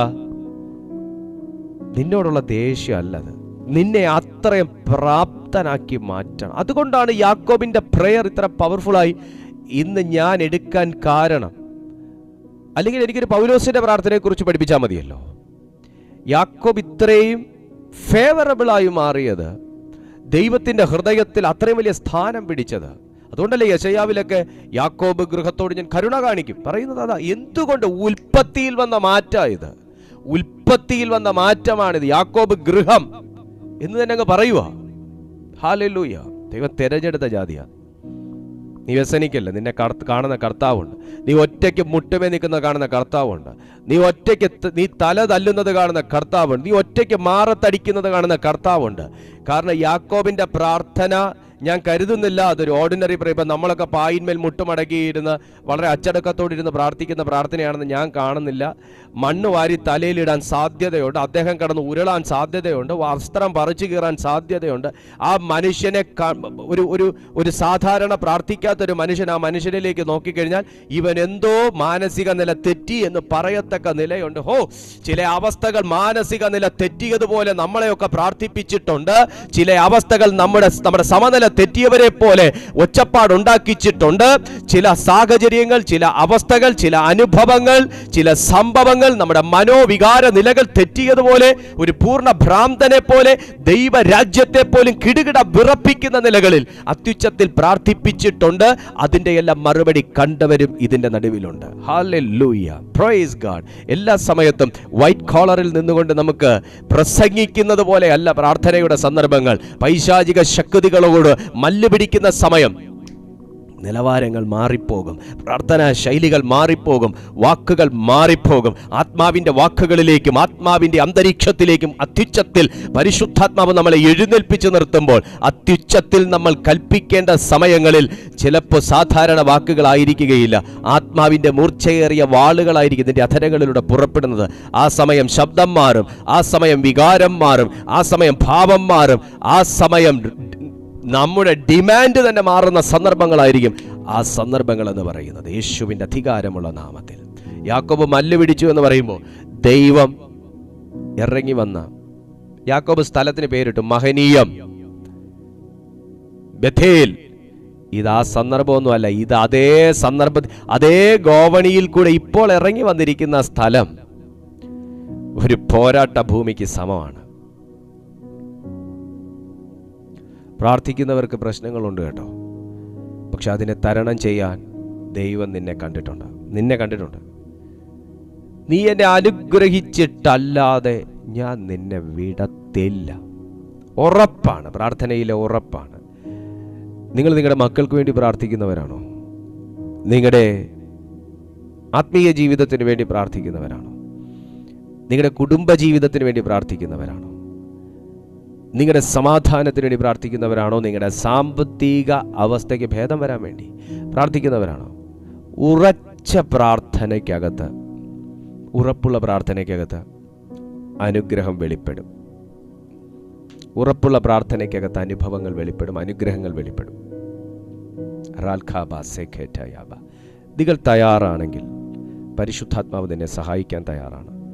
നിന്നോടുള്ള ദേഷ്യമല്ല അത് നിന്നെ അത്രയും പ്രാപ്തനാക്കി മാറ്റണം അതുകൊണ്ടാണ് യാക്കോബിന്റെ പ്രെയർ ഇത്ര പവർഫുള്ളായി ഇന്ന് ഞാൻ എടുക്കാൻ കാരണം അല്ലെങ്കിൽ എനിക്കൊരു പൗലോസിന്റെ പ്രാർത്ഥനയെക്കുറിച്ച് പഠിപ്പിച്ചാൽ മതിയല്ലോ യാക്കോബ് ഇത്രയും ഫേവറബിളായി മാറിയത് ദൈവത്തിന്റെ ഹൃദയത്തിൽ അത്രയും വലിയ സ്ഥാനം പിടിച്ചത് അതുകൊണ്ടല്ലേ യശയാവിലൊക്കെ യാക്കോബ് ഗൃഹത്തോട് ഞാൻ കരുണ കാണിക്കും പറയുന്നത് അതാ എന്തുകൊണ്ട് ഉൽപ്പത്തിയിൽ വന്ന മാറ്റം ഇത് ഉൽപ്പത്തിയിൽ വന്ന മാറ്റമാണിത് യാക്കോബ് ഗൃഹം എന്ന് തന്നെ അങ്ങ് പറയുക ഹാലൂയ ദൈവം തെരഞ്ഞെടുത്ത ജാതിയാ നീ വ്യസനിക്കല്ല നിന്നെ കർത്ത കാണുന്ന കർത്താവുണ്ട് നീ ഒറ്റയ്ക്ക് മുട്ടുമേ നിൽക്കുന്ന കാണുന്ന കർത്താവുണ്ട് നീ ഒറ്റയ്ക്ക് ത- നീ തല തല്ലുന്നത് കാണുന്ന കർത്താവുണ്ട് നീ ഒറ്റയ്ക്ക് മാറത്തടിക്കുന്നത് കാണുന്ന കർത്താവുണ്ട് കാരണം യാക്കോബിന്റെ പ്രാർത്ഥന ഞാൻ കരുതുന്നില്ല അതൊരു ഓർഡിനറി ഇപ്പം നമ്മളൊക്കെ പായിന്മേൽ മുട്ടുമടക്കിയിരുന്ന് വളരെ അച്ചടക്കത്തോടിരുന്ന് പ്രാർത്ഥിക്കുന്ന പ്രാർത്ഥനയാണെന്ന് ഞാൻ കാണുന്നില്ല മണ്ണ് വാരി തലയിലിടാൻ സാധ്യതയുണ്ട് അദ്ദേഹം കിടന്ന് ഉരുളാൻ സാധ്യതയുണ്ട് വസ്ത്രം പറിച്ചു കീറാൻ സാധ്യതയുണ്ട് ആ മനുഷ്യനെ ക- ഒരു ഒരു ഒരു സാധാരണ പ്രാർത്ഥിക്കാത്തൊരു മനുഷ്യൻ ആ മനുഷ്യനിലേക്ക് നോക്കിക്കഴിഞ്ഞാൽ ഇവൻ എന്തോ മാനസിക നില തെറ്റി എന്ന് പറയത്തക്ക നിലയുണ്ട് ഹോ ചില അവസ്ഥകൾ മാനസിക നില തെറ്റിയതുപോലെ നമ്മളെയൊക്കെ പ്രാർത്ഥിപ്പിച്ചിട്ടുണ്ട് ചില അവസ്ഥകൾ നമ്മുടെ നമ്മുടെ സമനില തെറ്റിയവരെ പോലെ ഒച്ചപ്പാടുണ്ടാക്കിച്ചിട്ടുണ്ട് ചില സാഹചര്യങ്ങൾ ചില അവസ്ഥകൾ ചില അനുഭവങ്ങൾ ചില സംഭവങ്ങൾ നമ്മുടെ മനോവികാര നിലകൾ തെറ്റിയതുപോലെ ഒരു പൂർണ്ണ ഭ്രാന്തനെ പോലെ ദൈവരാജ്യത്തെ പോലും കിടുകിട വിറപ്പിക്കുന്ന നിലകളിൽ അത്യുച്ചത്തിൽ പ്രാർത്ഥിപ്പിച്ചിട്ടുണ്ട് അതിന്റെ എല്ലാം മറുപടി കണ്ടവരും ഇതിന്റെ നടുവിലുണ്ട് ഹാലൂയ പ്രൈസ് ഗാഡ് എല്ലാ സമയത്തും വൈറ്റ് കോളറിൽ നിന്നുകൊണ്ട് നമുക്ക് പ്രസംഗിക്കുന്നത് പോലെ അല്ല പ്രാർത്ഥനയുടെ സന്ദർഭങ്ങൾ പൈശാചിക ശക്തികളോട് മല്ല് പിടിക്കുന്ന സമയം നിലവാരങ്ങൾ മാറിപ്പോകും പ്രാർത്ഥനാ ശൈലികൾ മാറിപ്പോകും വാക്കുകൾ മാറിപ്പോകും ആത്മാവിൻ്റെ വാക്കുകളിലേക്കും ആത്മാവിൻ്റെ അന്തരീക്ഷത്തിലേക്കും അത്യുച്ചത്തിൽ പരിശുദ്ധാത്മാവ് നമ്മളെ എഴുന്നേൽപ്പിച്ചു നിർത്തുമ്പോൾ അത്യുച്ചത്തിൽ നമ്മൾ കൽപ്പിക്കേണ്ട സമയങ്ങളിൽ ചിലപ്പോൾ സാധാരണ വാക്കുകളായിരിക്കുകയില്ല ആത്മാവിൻ്റെ മൂർച്ചയേറിയ വാളുകളായിരിക്കും ഇതിൻ്റെ അധരങ്ങളിലൂടെ പുറപ്പെടുന്നത് ആ സമയം ശബ്ദം മാറും ആ സമയം വികാരം മാറും ആ സമയം ഭാവം മാറും ആ സമയം നമ്മുടെ ഡിമാൻഡ് തന്നെ മാറുന്ന സന്ദർഭങ്ങളായിരിക്കും ആ സന്ദർഭങ്ങൾ എന്ന് പറയുന്നത് യേശുവിൻ്റെ അധികാരമുള്ള നാമത്തിൽ യാക്കോബ് മല്ല് പിടിച്ചു എന്ന് പറയുമ്പോൾ ദൈവം ഇറങ്ങി വന്ന യാക്കോബ് സ്ഥലത്തിന് പേരിട്ടു മഹനീയം ബഥേൽ ഇത് ആ സന്ദർഭമൊന്നുമല്ല ഇത് അതേ സന്ദർഭത്തിൽ അതേ ഗോവണിയിൽ കൂടെ ഇപ്പോൾ ഇറങ്ങി വന്നിരിക്കുന്ന സ്ഥലം ഒരു പോരാട്ട ഭൂമിക്ക് സമമാണ് പ്രാർത്ഥിക്കുന്നവർക്ക് പ്രശ്നങ്ങളുണ്ട് കേട്ടോ പക്ഷെ അതിനെ തരണം ചെയ്യാൻ ദൈവം നിന്നെ കണ്ടിട്ടുണ്ട് നിന്നെ കണ്ടിട്ടുണ്ട് നീ എന്നെ അനുഗ്രഹിച്ചിട്ടല്ലാതെ ഞാൻ നിന്നെ വിടത്തില്ല ഉറപ്പാണ് പ്രാർത്ഥനയിലെ ഉറപ്പാണ് നിങ്ങൾ നിങ്ങളുടെ മക്കൾക്ക് വേണ്ടി പ്രാർത്ഥിക്കുന്നവരാണോ നിങ്ങളുടെ ആത്മീയ ജീവിതത്തിന് വേണ്ടി പ്രാർത്ഥിക്കുന്നവരാണോ നിങ്ങളുടെ കുടുംബ ജീവിതത്തിന് വേണ്ടി പ്രാർത്ഥിക്കുന്നവരാണോ നിങ്ങളുടെ സമാധാനത്തിന് വേണ്ടി പ്രാർത്ഥിക്കുന്നവരാണോ നിങ്ങളുടെ സാമ്പത്തിക അവസ്ഥയ്ക്ക് ഭേദം വരാൻ വേണ്ടി പ്രാർത്ഥിക്കുന്നവരാണോ ഉറച്ച പ്രാർത്ഥനയ്ക്കകത്ത് ഉറപ്പുള്ള പ്രാർത്ഥനയ്ക്കകത്ത് അനുഗ്രഹം വെളിപ്പെടും ഉറപ്പുള്ള പ്രാർത്ഥനയ്ക്കകത്ത് അനുഭവങ്ങൾ വെളിപ്പെടും അനുഗ്രഹങ്ങൾ വെളിപ്പെടും റാൽഖാബ സെഖേറ്റയാബ നിങ്ങൾ തയ്യാറാണെങ്കിൽ പരിശുദ്ധാത്മാവ് നിന്നെ സഹായിക്കാൻ തയ്യാറാണ്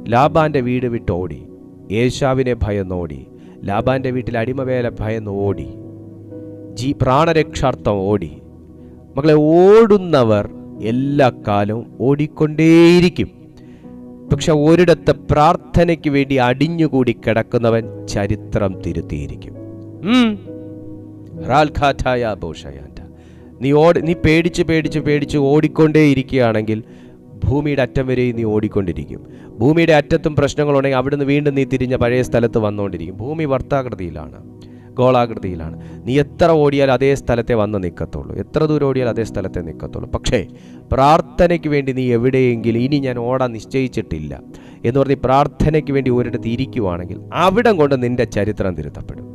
ലാബാന്റെ വീട് വിട്ടോടി യേശാവിനെ ഭയന്നോടി ലാബാന്റെ വീട്ടിൽ അടിമവേല ഭയന്ന് ഓടി ജീ പ്രാണരക്ഷാർത്ഥം ഓടി മകളെ ഓടുന്നവർ എല്ലാ കാലവും ഓടിക്കൊണ്ടേയിരിക്കും പക്ഷെ ഒരിടത്ത് പ്രാർത്ഥനയ്ക്ക് വേണ്ടി അടിഞ്ഞുകൂടി കിടക്കുന്നവൻ ചരിത്രം തിരുത്തിയിരിക്കും ഉം. റാൽഖാറ്റായ ബോഷയാൻറ്റ. നീ ഓടി നീ പേടിച്ച് പേടിച്ച് പേടിച്ച് ഓടിക്കൊണ്ടേയിരിക്കുകയാണെങ്കിൽ ഭൂമിയുടെ അറ്റം വരെയും നീ ഓടിക്കൊണ്ടിരിക്കും ഭൂമിയുടെ അറ്റത്തും പ്രശ്നങ്ങളുണ്ടെങ്കിൽ അവിടുന്ന് വീണ്ടും നീ തിരിഞ്ഞ പഴയ സ്ഥലത്ത് വന്നുകൊണ്ടിരിക്കും ഭൂമി വർത്താകൃതിയിലാണ് ഗോളാകൃതിയിലാണ് നീ എത്ര ഓടിയാൽ അതേ സ്ഥലത്തെ വന്ന് നിൽക്കത്തുള്ളൂ എത്ര ദൂരം ഓടിയാൽ അതേ സ്ഥലത്തെ നിൽക്കത്തുള്ളൂ പക്ഷേ പ്രാർത്ഥനയ്ക്ക് വേണ്ടി നീ എവിടെയെങ്കിലും ഇനി ഞാൻ ഓടാൻ നിശ്ചയിച്ചിട്ടില്ല എന്ന് പറഞ്ഞ് ഈ പ്രാർത്ഥനയ്ക്ക് വേണ്ടി ഒരിടത്ത് ഇരിക്കുവാണെങ്കിൽ അവിടം കൊണ്ട് നിന്റെ ചരിത്രം തിരുത്തപ്പെടും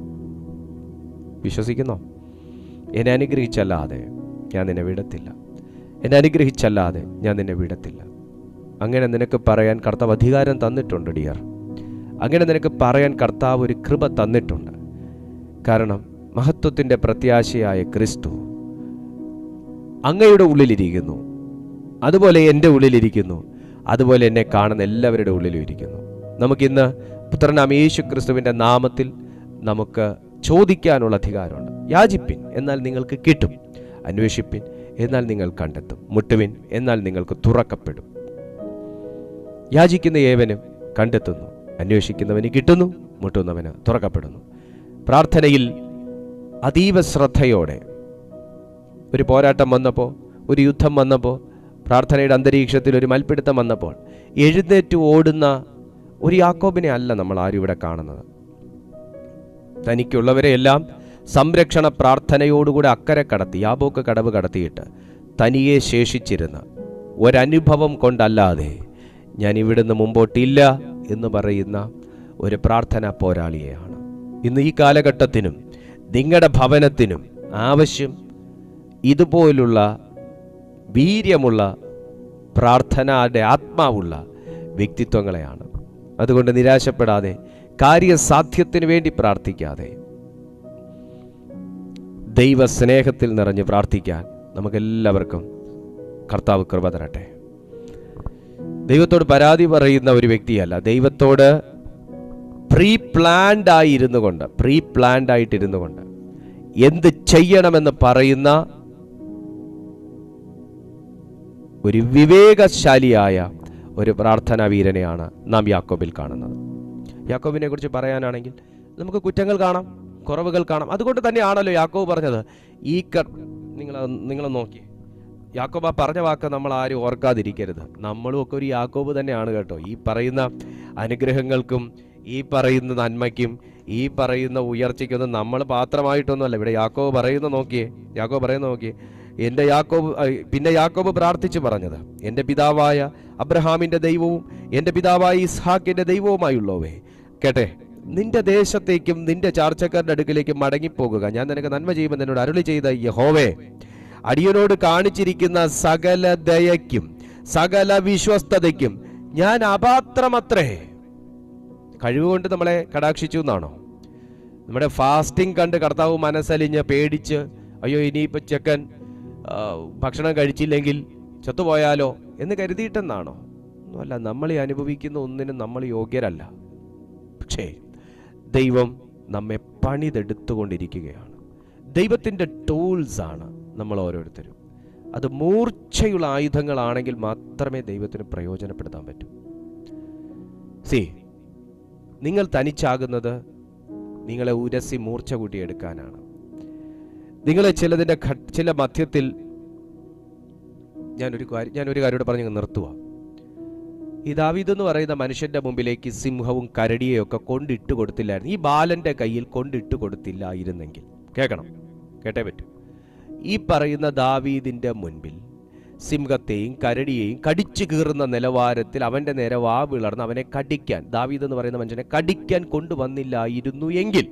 വിശ്വസിക്കുന്നോ എന്നെ അനുഗ്രഹിച്ചല്ലാതെ ഞാൻ നിന്നെ വിടത്തില്ല എന്നെ അനുഗ്രഹിച്ചല്ലാതെ ഞാൻ നിന്നെ വിടത്തില്ല അങ്ങനെ നിനക്ക് പറയാൻ കർത്താവ് അധികാരം തന്നിട്ടുണ്ട് ഡിയർ അങ്ങനെ നിനക്ക് പറയാൻ കർത്താവ് ഒരു കൃപ തന്നിട്ടുണ്ട് കാരണം മഹത്വത്തിൻ്റെ പ്രത്യാശയായ ക്രിസ്തു അങ്ങയുടെ ഉള്ളിലിരിക്കുന്നു അതുപോലെ എൻ്റെ ഉള്ളിലിരിക്കുന്നു അതുപോലെ എന്നെ കാണുന്ന എല്ലാവരുടെ ഉള്ളിലും ഇരിക്കുന്നു നമുക്കിന്ന് പുത്രനാം യേശു ക്രിസ്തുവിൻ്റെ നാമത്തിൽ നമുക്ക് ചോദിക്കാനുള്ള അധികാരമുണ്ട് യാചിപ്പിൻ എന്നാൽ നിങ്ങൾക്ക് കിട്ടും അന്വേഷിപ്പിൻ എന്നാൽ നിങ്ങൾ കണ്ടെത്തും മുട്ടുവിൻ എന്നാൽ നിങ്ങൾക്ക് തുറക്കപ്പെടും യാചിക്കുന്ന ഏവനും കണ്ടെത്തുന്നു അന്വേഷിക്കുന്നവന് കിട്ടുന്നു മുട്ടുന്നവന് തുറക്കപ്പെടുന്നു പ്രാർത്ഥനയിൽ അതീവ ശ്രദ്ധയോടെ ഒരു പോരാട്ടം വന്നപ്പോൾ ഒരു യുദ്ധം വന്നപ്പോൾ പ്രാർത്ഥനയുടെ അന്തരീക്ഷത്തിൽ ഒരു മൽപ്പിടുത്തം വന്നപ്പോൾ എഴുന്നേറ്റ് ഓടുന്ന ഒരു യാക്കോബിനെ അല്ല നമ്മൾ ആരും ഇവിടെ കാണുന്നത് തനിക്കുള്ളവരെയെല്ലാം സംരക്ഷണ പ്രാർത്ഥനയോടുകൂടെ അക്കരെ കടത്തി യാബോക്ക് കടവ് കടത്തിയിട്ട് തനിയെ ശേഷിച്ചിരുന്ന ഒരനുഭവം കൊണ്ടല്ലാതെ ഞാൻ ഇവിടുന്ന് മുമ്പോട്ടില്ല എന്ന് പറയുന്ന ഒരു പ്രാർത്ഥന പോരാളിയെയാണ് ഇന്ന് ഈ കാലഘട്ടത്തിനും നിങ്ങളുടെ ഭവനത്തിനും ആവശ്യം ഇതുപോലുള്ള വീര്യമുള്ള പ്രാർത്ഥനയുടെ ആത്മാവുള്ള വ്യക്തിത്വങ്ങളെയാണ് അതുകൊണ്ട് നിരാശപ്പെടാതെ കാര്യസാധ്യത്തിന് വേണ്ടി പ്രാർത്ഥിക്കാതെ ദൈവസ്നേഹത്തിൽ നിറഞ്ഞ് പ്രാർത്ഥിക്കാൻ നമുക്കെല്ലാവർക്കും കർത്താവ് കൃപ തരട്ടെ ദൈവത്തോട് പരാതി പറയുന്ന ഒരു വ്യക്തിയല്ല ദൈവത്തോട് പ്രീ പ്ലാൻഡ് ആയി ഇരുന്നു കൊണ്ട് പ്രീ പ്ലാൻഡ് ആയിട്ടിരുന്നു കൊണ്ട് എന്ത് ചെയ്യണമെന്ന് പറയുന്ന ഒരു വിവേകശാലിയായ ഒരു പ്രാർത്ഥനാ വീരനെയാണ് നാം യാക്കോബിൽ കാണുന്നത് യാക്കോബിനെ കുറിച്ച് പറയാനാണെങ്കിൽ നമുക്ക് കുറ്റങ്ങൾ കാണാം കുറവുകൾ കാണാം അതുകൊണ്ട് തന്നെയാണല്ലോ യാക്കോബ് പറഞ്ഞത് ഈ ക നിങ്ങൾ നിങ്ങൾ നോക്കി യാക്കോബ് ആ പറഞ്ഞ വാക്ക് നമ്മൾ ആരും ഓർക്കാതിരിക്കരുത് നമ്മളും ഒക്കെ ഒരു യാക്കോബ് തന്നെയാണ് കേട്ടോ ഈ പറയുന്ന അനുഗ്രഹങ്ങൾക്കും ഈ പറയുന്ന നന്മയ്ക്കും ഈ പറയുന്ന ഉയർച്ചയ്ക്കൊന്നും നമ്മൾ പാത്രമായിട്ടൊന്നുമല്ല ഇവിടെ യാക്കോബ് പറയുന്ന നോക്കിയേ യാക്കോബ് പറയുന്ന നോക്കിയേ എൻ്റെ യാക്കോബ് ഐ, പിന്നെ യാക്കോബ് പ്രാർത്ഥിച്ചു പറഞ്ഞത് എൻ്റെ പിതാവായ അബ്രഹാമിൻ്റെ ദൈവവും എൻ്റെ പിതാവായ ഇസ്ഹാക്കിൻ്റെ ദൈവവുമായുള്ളവേ കേട്ടെ നിന്റെ ദേശത്തേക്കും നിന്റെ ചാർച്ചക്കാരുടെ അടുക്കിലേക്കും മടങ്ങിപ്പോകുക ഞാൻ നിനക്ക് നന്മ ചെയ്യുമെന്ന് എന്നോട് അരുളി ചെയ്ത യഹോവേ അടിയനോട് കാണിച്ചിരിക്കുന്ന സകല ദയയ്ക്കും സകല വിശ്വസ്തതയ്ക്കും ഞാൻ അപാത്രമത്രേ കഴിവുകൊണ്ട് നമ്മളെ കടാക്ഷിച്ചു എന്നാണോ നമ്മുടെ ഫാസ്റ്റിംഗ് കണ്ട് കർത്താവ് മനസ്സലിഞ്ഞ് പേടിച്ച് അയ്യോ ഇനിയിപ്പോൾ ചെക്കൻ ആ, ഭക്ഷണം കഴിച്ചില്ലെങ്കിൽ ചത്തുപോയാലോ എന്ന് കരുതിയിട്ടെന്നാണോ ഒന്നുമല്ല നമ്മൾ ഈ അനുഭവിക്കുന്ന ഒന്നിനും നമ്മൾ യോഗ്യരല്ല പക്ഷേ ദൈവം നമ്മെ പണിതെടുത്തുകൊണ്ടിരിക്കുകയാണ് ദൈവത്തിൻ്റെ ടൂൾസ് ആണ് നമ്മൾ ഓരോരുത്തരും അത് മൂർച്ചയുള്ള ആയുധങ്ങളാണെങ്കിൽ മാത്രമേ ദൈവത്തിന് പ്രയോജനപ്പെടുത്താൻ പറ്റൂ സി നിങ്ങൾ തനിച്ചാകുന്നത് നിങ്ങളെ ഉരസി മൂർച്ച കൂട്ടിയെടുക്കാനാണ് നിങ്ങളെ ചിലതിൻ്റെ ഘട്ട ചില മധ്യത്തിൽ ഞാനൊരു കാര്യം ഞാനൊരു കാര്യം കൂടെ പറഞ്ഞ് നിർത്തുക ഈ ദാവീദ് എന്ന് പറയുന്ന മനുഷ്യന്റെ മുമ്പിലേക്ക് സിംഹവും കരടിയെയും ഒക്കെ കൊണ്ടിട്ട് കൊടുത്തില്ലായിരുന്നു ഈ ബാലന്റെ കയ്യിൽ കൊണ്ടിട്ട് കൊടുത്തില്ലായിരുന്നെങ്കിൽ കേൾക്കണം കേട്ടേ പറ്റൂ ഈ പറയുന്ന ദാവീദിന്റെ മുൻപിൽ സിംഹത്തെയും കരടിയെയും കടിച്ചു കീറുന്ന നിലവാരത്തിൽ അവന്റെ നേരെ വാ വിളർന്ന് അവനെ കടിക്കാൻ ദാവീദ് എന്ന് പറയുന്ന മനുഷ്യനെ കടിക്കാൻ കൊണ്ടുവന്നില്ലായിരുന്നു എങ്കിൽ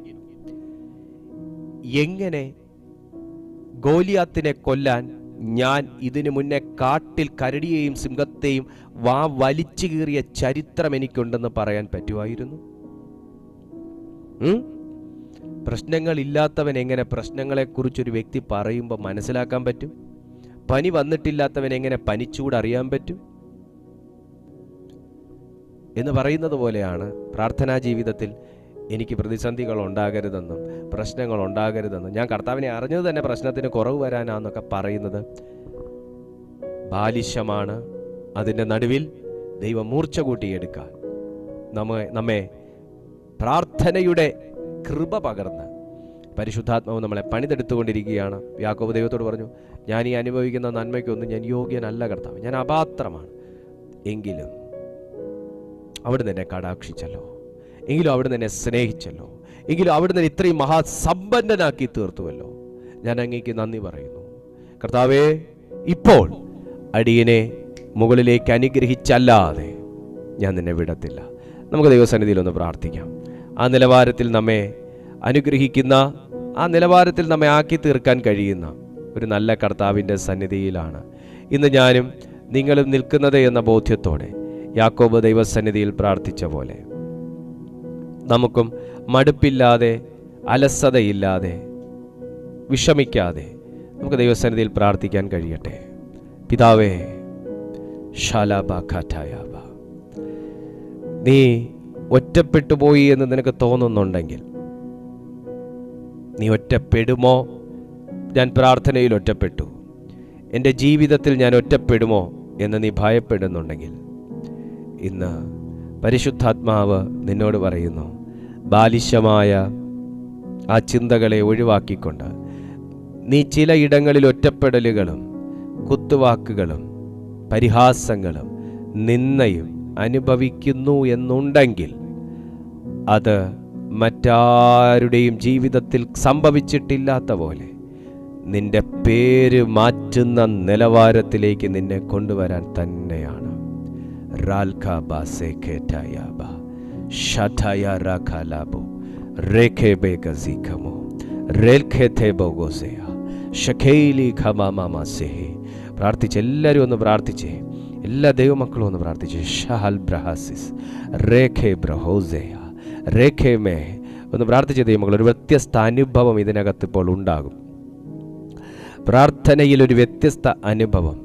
എങ്ങനെ ഗോലിയാത്തിനെ കൊല്ലാൻ ഞാൻ ഇതിനു മുന്നേ കാട്ടിൽ കരടിയെയും സിംഹത്തെയും വാ വലിച്ചു കീറിയ ചരിത്രം എനിക്കുണ്ടെന്ന് പറയാൻ പറ്റുമായിരുന്നു ഉം? പ്രശ്നങ്ങളില്ലാത്തവൻ എങ്ങനെ പ്രശ്നങ്ങളെക്കുറിച്ചൊരു വ്യക്തി പറയുമ്പോൾ മനസ്സിലാക്കാൻ പറ്റും പനി വന്നിട്ടില്ലാത്തവൻ എങ്ങനെ പനിച്ചൂട് അറിയാൻ പറ്റും എന്ന് പറയുന്നത് പോലെയാണ് പ്രാർത്ഥനാ ജീവിതത്തിൽ എനിക്ക് പ്രതിസന്ധികൾ ഉണ്ടാകരുതെന്നും പ്രശ്നങ്ങൾ ഉണ്ടാകരുതെന്നും ഞാൻ കർത്താവിനെ അറിഞ്ഞത് തന്നെ പ്രശ്നത്തിന് കുറവ് വരാനാന്നൊക്കെ പറയുന്നത് ബാലിശമാണ് അതിൻ്റെ നടുവിൽ ദൈവം മൂർച്ച കൂട്ടിയെടുക്കാൻ നമ്മെ നമ്മെ പ്രാർത്ഥനയുടെ കൃപ പകർന്ന് പരിശുദ്ധാത്മാവ് നമ്മളെ പണിതെടുത്തുകൊണ്ടിരിക്കുകയാണ് യാക്കോബ് ദൈവത്തോട് പറഞ്ഞു ഞാൻ ഈ അനുഭവിക്കുന്ന നന്മയ്ക്കൊന്നും ഞാൻ യോഗ്യനല്ല കർത്താവ് ഞാൻ അപാത്രമാണ് എങ്കിലും അവിടുന്ന് എന്നെ കടാക്ഷിച്ചല്ലോ എങ്കിലും അവിടുന്ന് എന്നെ സ്നേഹിച്ചല്ലോ എങ്കിലും അവിടുന്ന് എന്നെ ഇത്രയും മഹാസമ്പന്നനാക്കി തീർത്തുവല്ലോ ഞാൻ അങ്ങേക്ക് നന്ദി പറയുന്നു കർത്താവേ ഇപ്പോൾ അടിയനെ മുകളിലേക്ക് അനുഗ്രഹിച്ചല്ലാതെ ഞാൻ നിന്നെ വിടത്തില്ല നമുക്ക് ദൈവസന്നിധിയിൽ ഒന്ന് പ്രാർത്ഥിക്കാം ആ നിലവാരത്തിൽ നമ്മെ അനുഗ്രഹിക്കുന്ന ആ നിലവാരത്തിൽ നമ്മെ ആക്കി തീർക്കാൻ കഴിയുന്ന ഒരു നല്ല കർത്താവിൻ്റെ സന്നിധിയിലാണ് ഇന്ന് ഞാനും നിങ്ങളും നിൽക്കുന്നത് എന്ന ബോധ്യത്തോടെ യാക്കോബ് ദൈവസന്നിധിയിൽ പ്രാർത്ഥിച്ച പോലെ നമുക്കും മടുപ്പില്ലാതെ അലസതയില്ലാതെ വിഷമിക്കാതെ നമുക്ക് ദൈവസന്നിധിയിൽ പ്രാർത്ഥിക്കാൻ കഴിയട്ടെ പിതാവേ ഷാലാബാഖാറ്റായാബ നീ ഒറ്റപ്പെട്ടു പോയി എന്ന് നിനക്ക് തോന്നുന്നുണ്ടെങ്കിൽ നീ ഒറ്റപ്പെടുമോ ഞാൻ പ്രാർത്ഥനയിൽ ഒറ്റപ്പെട്ടു എൻ്റെ ജീവിതത്തിൽ ഞാൻ ഒറ്റപ്പെടുമോ എന്ന് നീ ഭയപ്പെടുന്നുണ്ടെങ്കിൽ ഇന്ന് പരിശുദ്ധാത്മാവ് നിന്നോട് പറയുന്നു ബാലിശമായ ആ ചിന്തകളെ ഒഴിവാക്കിക്കൊണ്ട് നീ ചിലയിടങ്ങളിൽ ഒറ്റപ്പെടലുകളും കുത്തുവാക്കുകളും പരിഹാസങ്ങളും നിന്നയും അനുഭവിക്കുന്നു എന്നുണ്ടെങ്കിൽ അത് മറ്റാരുടെയും ജീവിതത്തിൽ സംഭവിച്ചിട്ടില്ലാത്ത പോലെ നിന്റെ പേര് മാറ്റുന്ന നിലവാരത്തിലേക്ക് നിന്നെ കൊണ്ടുവരാൻ തന്നെയാണ് റാൽഖ ബാസേഖേറ്റായാബ ഷഠയ റാഖാലാബോ രേഖേ ബേഗസിഖമോ രേൽഖേഥേ ബോഗോസേയ ഷഖേലി ഖമാമാ സെഹേ പ്രാർത്ഥിച്ച് എല്ലാവരും ഒന്ന് പ്രാർത്ഥിച്ചേ എല്ലാ ദൈവമക്കളും ഒന്ന് പ്രാർത്ഥിച്ചേ ഷഹൽ ബ്രഹാസിസ് രേഖേ ബ്രഹോസേയ രേഖേ മേ ഒന്ന് പ്രാർത്ഥിച്ച ദൈവമക്കൾ ഒരു വ്യത്യസ്ത അനുഭവം ഇതിനകത്ത് ഇപ്പോൾ ഉണ്ടാകും പ്രാർത്ഥനയിൽ ഒരു വ്യത്യസ്ത അനുഭവം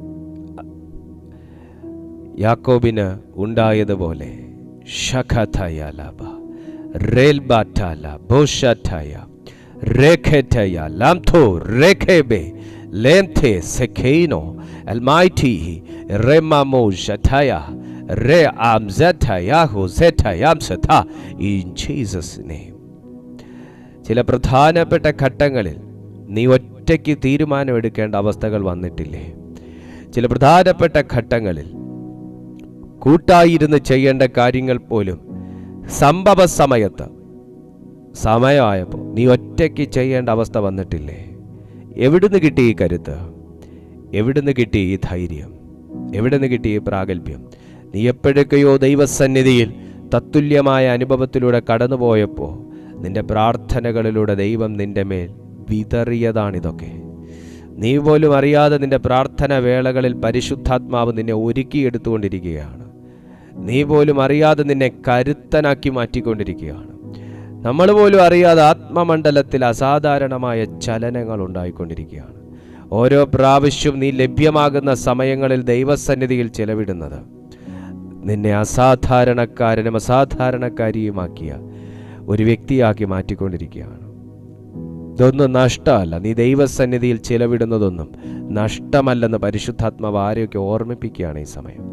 യാക്കോബിന് ഉണ്ടായതുപോലെ ഷഖഥയാലാബ റേൽബാറ്റാല ബോഷാറ്റായ രേഖേറ്റയ ലാംഥോ രേഖേബെ ലേംഥെ സെഖെയിനോ അൽമൈറ്റി റെമാമോ ഷഥയ re am zeta yahu zeta yam seta in Jesus name ചില പ്രധാനപ്പെട്ട ഘട്ടങ്ങളിൽ നീ ഒറ്റയ്ക്ക് തീരുമാനമെടുക്കേണ്ട അവസ്ഥകൾ വന്നിട്ടില്ലേ ചില പ്രധാനപ്പെട്ട ഘട്ടങ്ങളിൽ കൂട്ടായിരുന്ന് ചെയ്യേണ്ട കാര്യങ്ങൾ പോലും സംഭവ സമയത്ത് സമയമായപ്പോൾ നീ ഒറ്റയ്ക്ക് ചെയ്യേണ്ട അവസ്ഥ വന്നിട്ടില്ലേ എവിടുന്ന് കിട്ടി ഈ കരുത്ത് എവിടുന്ന് കിട്ടി ഈ ധൈര്യം എവിടുന്ന് കിട്ടി ഈ പ്രാഗൽഭ്യം നീ എപ്പോഴൊക്കെയോ ദൈവസന്നിധിയിൽ തത്തുല്യമായ അനുഭവത്തിലൂടെ കടന്നുപോയപ്പോൾ നിന്റെ പ്രാർത്ഥനകളിലൂടെ ദൈവം നിന്റെ മേൽ വിതറിയതാണിതൊക്കെ നീ പോലും അറിയാതെ നിന്റെ പ്രാർത്ഥന വേളകളിൽ പരിശുദ്ധാത്മാവ് നിന്നെ ഒരുക്കിയെടുത്തുകൊണ്ടിരിക്കുകയാണ് നീ പോലും അറിയാതെ നിന്നെ കരുത്തനാക്കി മാറ്റിക്കൊണ്ടിരിക്കുകയാണ് നമ്മൾ പോലും അറിയാതെ ആത്മമണ്ഡലത്തിൽ അസാധാരണമായ ചലനങ്ങൾ ഉണ്ടായിക്കൊണ്ടിരിക്കുകയാണ് ഓരോ പ്രാവശ്യവും നീ ലഭ്യമാകുന്ന സമയങ്ങളിൽ ദൈവസന്നിധിയിൽ ചെലവിടുന്നത് നിന്നെ അസാധാരണക്കാരനും അസാധാരണക്കാരിയുമാക്കിയ ഒരു വ്യക്തിയാക്കി മാറ്റിക്കൊണ്ടിരിക്കുകയാണ് ഇതൊന്നും നഷ്ടമല്ല നീ ദൈവസന്നിധിയിൽ ചിലവിടുന്നതൊന്നും നഷ്ടമല്ലെന്ന് പരിശുദ്ധാത്മാവ് ആരെയൊക്കെ ഓർമ്മിപ്പിക്കുകയാണ് ഈ സമയം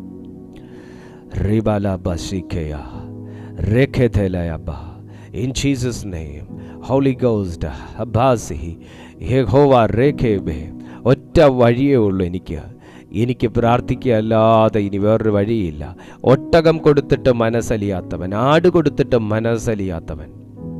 റിബല ബസിക്കയ രഖെഥലയബ in Jesus name holy ghost അബ്ബാസിഹി യഹോവ രേഖേബെ ഒറ്റ വഴിയേ ഉള്ളൂ എനിക്ക് എനിക്ക് പ്രാർത്ഥിക്കുകയല്ലാതെ ഇനി വേറൊരു വഴിയില്ല ഒട്ടകം കൊടുത്തിട്ട് മനസ്സലിയാത്തവൻ ആട് കൊടുത്തിട്ട് മനസ്സലിയാത്തവൻ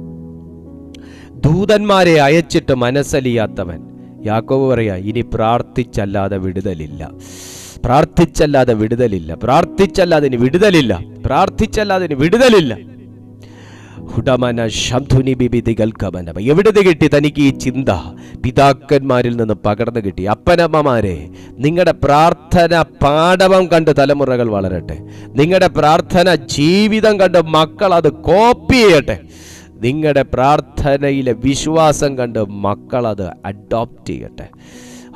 ദൂതന്മാരെ അയച്ചിട്ട് മനസ്സലിയാത്തവൻ യാക്കോബ് പറയാ ഇനി പ്രാർത്ഥിച്ചല്ലാതെ വിടുതലില്ല പ്രാർത്ഥിച്ചല്ലാതെ വിടുതലില്ല പ്രാർത്ഥിച്ചല്ലാതെ ഇനി വിടുതലില്ല പ്രാർത്ഥിച്ചല്ലാതെ ഇനി വിടുതലില്ല ഹുഡമന ശംധുനി ബിബിദികൾ കമനമ എവിടുന്ന് കിട്ടി തനിക്ക് ഈ ചിന്ത പിതാക്കന്മാരിൽ നിന്ന് പകർന്നു കിട്ടി അപ്പനമ്മമാരെ നിങ്ങളുടെ പ്രാർത്ഥന പാടവം കണ്ട് തലമുറകൾ വളരട്ടെ നിങ്ങളുടെ പ്രാർത്ഥന ജീവിതം കണ്ട് മക്കൾ അത് കോപ്പി ചെയ്യട്ടെ നിങ്ങളുടെ പ്രാർത്ഥനയിലെ വിശ്വാസം കണ്ട് മക്കൾ അത് അഡോപ്റ്റ് ചെയ്യട്ടെ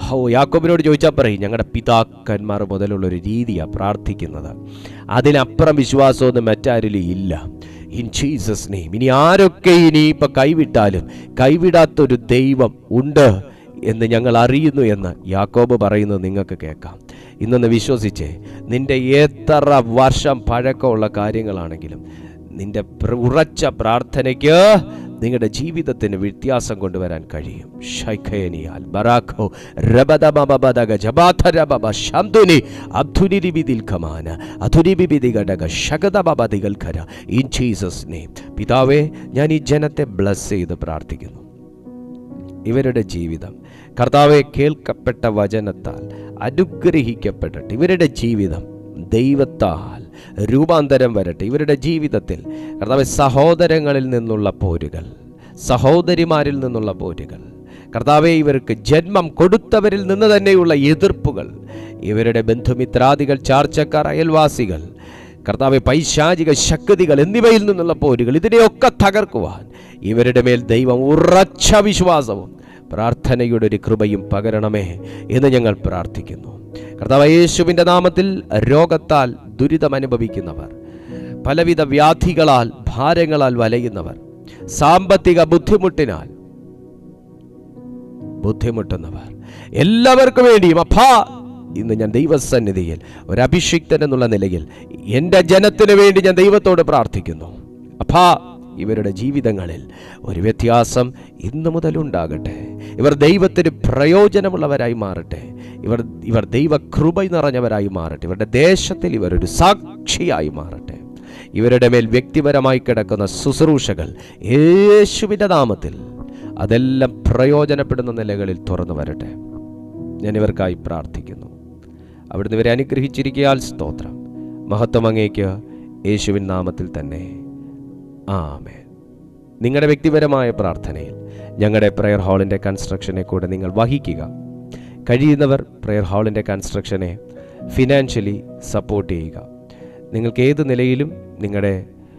ഹോ യാക്കോബിനോട് ചോദിച്ചാൽ പറയും ഞങ്ങളുടെ പിതാക്കന്മാർ മുതലുള്ള ഒരു രീതിയാണ് പ്രാർത്ഥിക്കുന്നത് അതിനപ്പുറം വിശ്വാസമൊന്നും മറ്റാരിലും ഇല്ല ഇൻ ജീസസ് നെയ്മ് ഇനി ആരൊക്കെ ഇനി ഇപ്പം കൈവിട്ടാലും കൈവിടാത്തൊരു ദൈവം ഉണ്ട് എന്ന് ഞങ്ങൾ അറിയുന്നു എന്ന് യാക്കോബ് പറയുന്നത് നിങ്ങൾക്ക് കേൾക്കാം ഇന്നൊന്ന് വിശ്വസിച്ചേ നിന്റെ എത്ര വർഷം പഴക്കമുള്ള കാര്യങ്ങളാണെങ്കിലും നിന്റെ പ്ര- ഉറച്ച പ്രാർത്ഥനയ്ക്ക് നിങ്ങളുടെ ജീവിതത്തിന് വ്യത്യാസം കൊണ്ടുവരാൻ കഴിയും ഷൈഖയനിയാൽ ബറാഖോ രബദബബദഗ ജബാഥരബബ ശംദുനി അബ്ധുനിരിബിദിൽ ഖമാന അധുനിബിബിദി ഘടക ശഗദബബദികൾ ഖര ഇൻ ജീസസ് നെയ്മ് പിതാവേ ഞാൻ ഈ ജനത്തെ ബ്ലസ് ചെയ്ത് പ്രാർത്ഥിക്കുന്നു ഇവരുടെ ജീവിതം കർത്താവെ കേൾക്കപ്പെട്ട വചനത്താൽ അനുഗ്രഹിക്കപ്പെടട്ടെ ഇവരുടെ ജീവിതം ദൈവത്താൽ രൂപാന്തരം വരട്ടെ ഇവരുടെ ജീവിതത്തിൽ കർത്താവ് സഹോദരങ്ങളിൽ നിന്നുള്ള പോരുകൾ സഹോദരിമാരിൽ നിന്നുള്ള പോരുകൾ കർത്താവെ ഇവർക്ക് ജന്മം കൊടുത്തവരിൽ നിന്ന് തന്നെയുള്ള എതിർപ്പുകൾ ഇവരുടെ ബന്ധുമിത്രാദികൾ ചാർച്ചക്കാർ അയൽവാസികൾ കർത്താവെ പൈശാചിക ശക്തികൾ എന്നിവയിൽ നിന്നുള്ള പോരുകൾ ഇതിനെയൊക്കെ തകർക്കുവാൻ ഇവരുടെ മേൽ ദൈവം ഉറച്ച വിശ്വാസവും പ്രാർത്ഥനയുടെ ഒരു കൃപയും പകരണമേ എന്ന് ഞങ്ങൾ പ്രാർത്ഥിക്കുന്നു കർത്താവ് യേശുവിൻ്റെ നാമത്തിൽ രോഗത്താൽ ദുരിതം അനുഭവിക്കുന്നവർ പലവിധ വ്യാധികളാൽ ഭാരങ്ങളാൽ വലയുന്നവർ സാമ്പത്തിക ബുദ്ധിമുട്ടിനാൽ ബുദ്ധിമുട്ടുന്നവർ എല്ലാവർക്കും വേണ്ടിയും അപ്പാ ഇന്ന് ഞാൻ ദൈവസന്നിധിയിൽ ഒരു അഭിഷിക്തൻ എന്നുള്ള നിലയിൽ എൻ്റെ ജനത്തിന് വേണ്ടി ഞാൻ ദൈവത്തോട് പ്രാർത്ഥിക്കുന്നു അപ്പാ ഇവരുടെ ജീവിതങ്ങളിൽ ഒരു വ്യത്യാസം ഇന്നു മുതൽ ഉണ്ടാകട്ടെ ഇവർ ദൈവത്തിന് പ്രയോജനമുള്ളവരായി മാറട്ടെ ഇവർ ഇവർ ദൈവകൃപ നിറഞ്ഞവരായി മാറട്ടെ ഇവരുടെ ദേശത്തിൽ ഇവരൊരു സാക്ഷിയായി മാറട്ടെ ഇവരുടെ മേൽ വ്യക്തിപരമായി കിടക്കുന്ന ശുശ്രൂഷകൾ യേശുവിൻ്റെ നാമത്തിൽ അതെല്ലാം പ്രയോജനപ്പെടുന്ന നിലകളിൽ തുറന്നു വരട്ടെ ഞാൻ ഇവർക്കായി പ്രാർത്ഥിക്കുന്നു അവിടുന്ന് ഇവരെ അനുഗ്രഹിച്ചിരിക്കയാൽ സ്തോത്രം മഹത്വം അങ്ങേക്ക് യേശുവിൻ നാമത്തിൽ തന്നെ ആമേ നിങ്ങളുടെ വ്യക്തിപരമായ പ്രാർത്ഥനയിൽ ഞങ്ങളുടെ പ്രെയർ ഹാളിൻ്റെ കൺസ്ട്രക്ഷനെ കൂടെ നിങ്ങൾ വഹിക്കുക കഴിയുന്നവർ പ്രെയർ ഹാളിൻ്റെ കൺസ്ട്രക്ഷനെ ഫിനാൻഷ്യലി സപ്പോർട്ട് ചെയ്യുക നിങ്ങൾക്ക് ഏത് നിലയിലും നിങ്ങളുടെ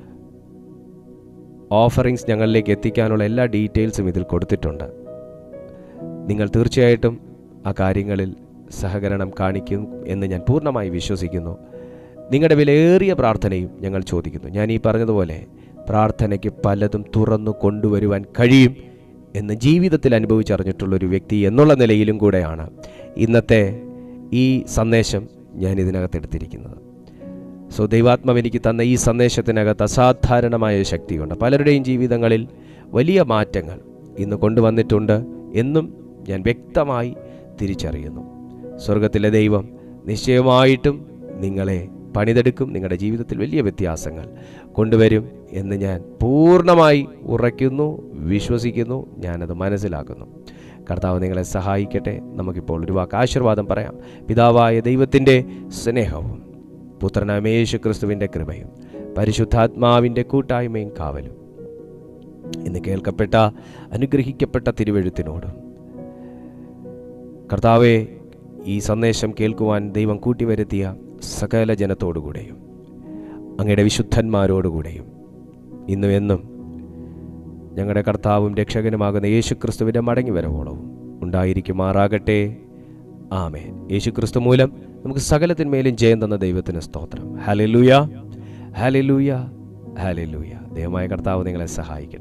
ഓഫറിങ്സ് ഞങ്ങളിലേക്ക് എത്തിക്കാനുള്ള എല്ലാ ഡീറ്റെയിൽസും ഇതിൽ കൊടുത്തിട്ടുണ്ട് നിങ്ങൾ തീർച്ചയായിട്ടും ആ കാര്യങ്ങളിൽ സഹകരണം കാണിക്കും എന്ന് ഞാൻ പൂർണ്ണമായി വിശ്വസിക്കുന്നു നിങ്ങളുടെ വിലയേറിയ പ്രാർത്ഥനയും ഞങ്ങൾ ചോദിക്കുന്നു ഞാൻ ഈ പറഞ്ഞതുപോലെ പ്രാർത്ഥനയ്ക്ക് പലതും തുറന്നു കൊണ്ടുവരുവാൻ കഴിയും എന്ന് ജീവിതത്തിൽ അനുഭവിച്ചറിഞ്ഞിട്ടുള്ള ഒരു വ്യക്തി എന്നുള്ള നിലയിലും കൂടെയാണ് ഇന്നത്തെ ഈ സന്ദേശം ഞാൻ ഇതിനകത്ത് എടുത്തിരിക്കുന്നത് സോ ദൈവാത്മാവ് എനിക്ക് തന്ന ഈ സന്ദേശത്തിനകത്ത് അസാധാരണമായ ശക്തിയുണ്ട് പലരുടെയും ജീവിതങ്ങളിൽ വലിയ മാറ്റങ്ങൾ ഇന്ന് കൊണ്ടുവന്നിട്ടുണ്ട് എന്നും ഞാൻ വ്യക്തമായി തിരിച്ചറിയുന്നു സ്വർഗത്തിലെ ദൈവം നിശ്ചയമായിട്ടും നിങ്ങളെ പണിതെടുക്കും നിങ്ങളുടെ ജീവിതത്തിൽ വലിയ വ്യത്യാസങ്ങൾ കൊണ്ടുവരും എന്ന് ഞാൻ പൂർണ്ണമായി ഉറയ്ക്കുന്നു വിശ്വസിക്കുന്നു ഞാനത് മനസ്സിലാക്കുന്നു കർത്താവ് നിങ്ങളെ സഹായിക്കട്ടെ നമുക്കിപ്പോൾ ഒരു വാക്ക് ആശീർവാദം പറയാം പിതാവായ ദൈവത്തിൻ്റെ സ്നേഹവും പുത്രനായ യേശു ക്രിസ്തുവിൻ്റെ കൃപയും പരിശുദ്ധാത്മാവിൻ്റെ കൂട്ടായ്മയും കാവലും ഇന്ന് കേൾക്കപ്പെട്ട അനുഗ്രഹിക്കപ്പെട്ട തിരുവെഴുത്തിനോടും കർത്താവെ ഈ സന്ദേശം കേൾക്കുവാൻ ദൈവം കൂട്ടിവരുത്തിയ സകല ജനത്തോടുകൂടെയും അങ്ങയുടെ വിശുദ്ധന്മാരോടുകൂടെയും ഇന്നും എന്നും ഞങ്ങളുടെ കർത്താവും രക്ഷകനുമാകുന്ന യേശുക്രിസ്തുവിൻ്റെ മടങ്ങി വരവോളവും ഉണ്ടായിരിക്കുമാറാകട്ടെ ആമേൻ യേശുക്രിസ്തു മൂലം നമുക്ക് സകലത്തിന്മേലും ജയം തന്ന ദൈവത്തിന് സ്തോത്രം ഹലലൂയ ഹലലൂയ ഹലലൂയ ദൈവമായ കർത്താവ് നിങ്ങളെ സഹായിക്കട്ടെ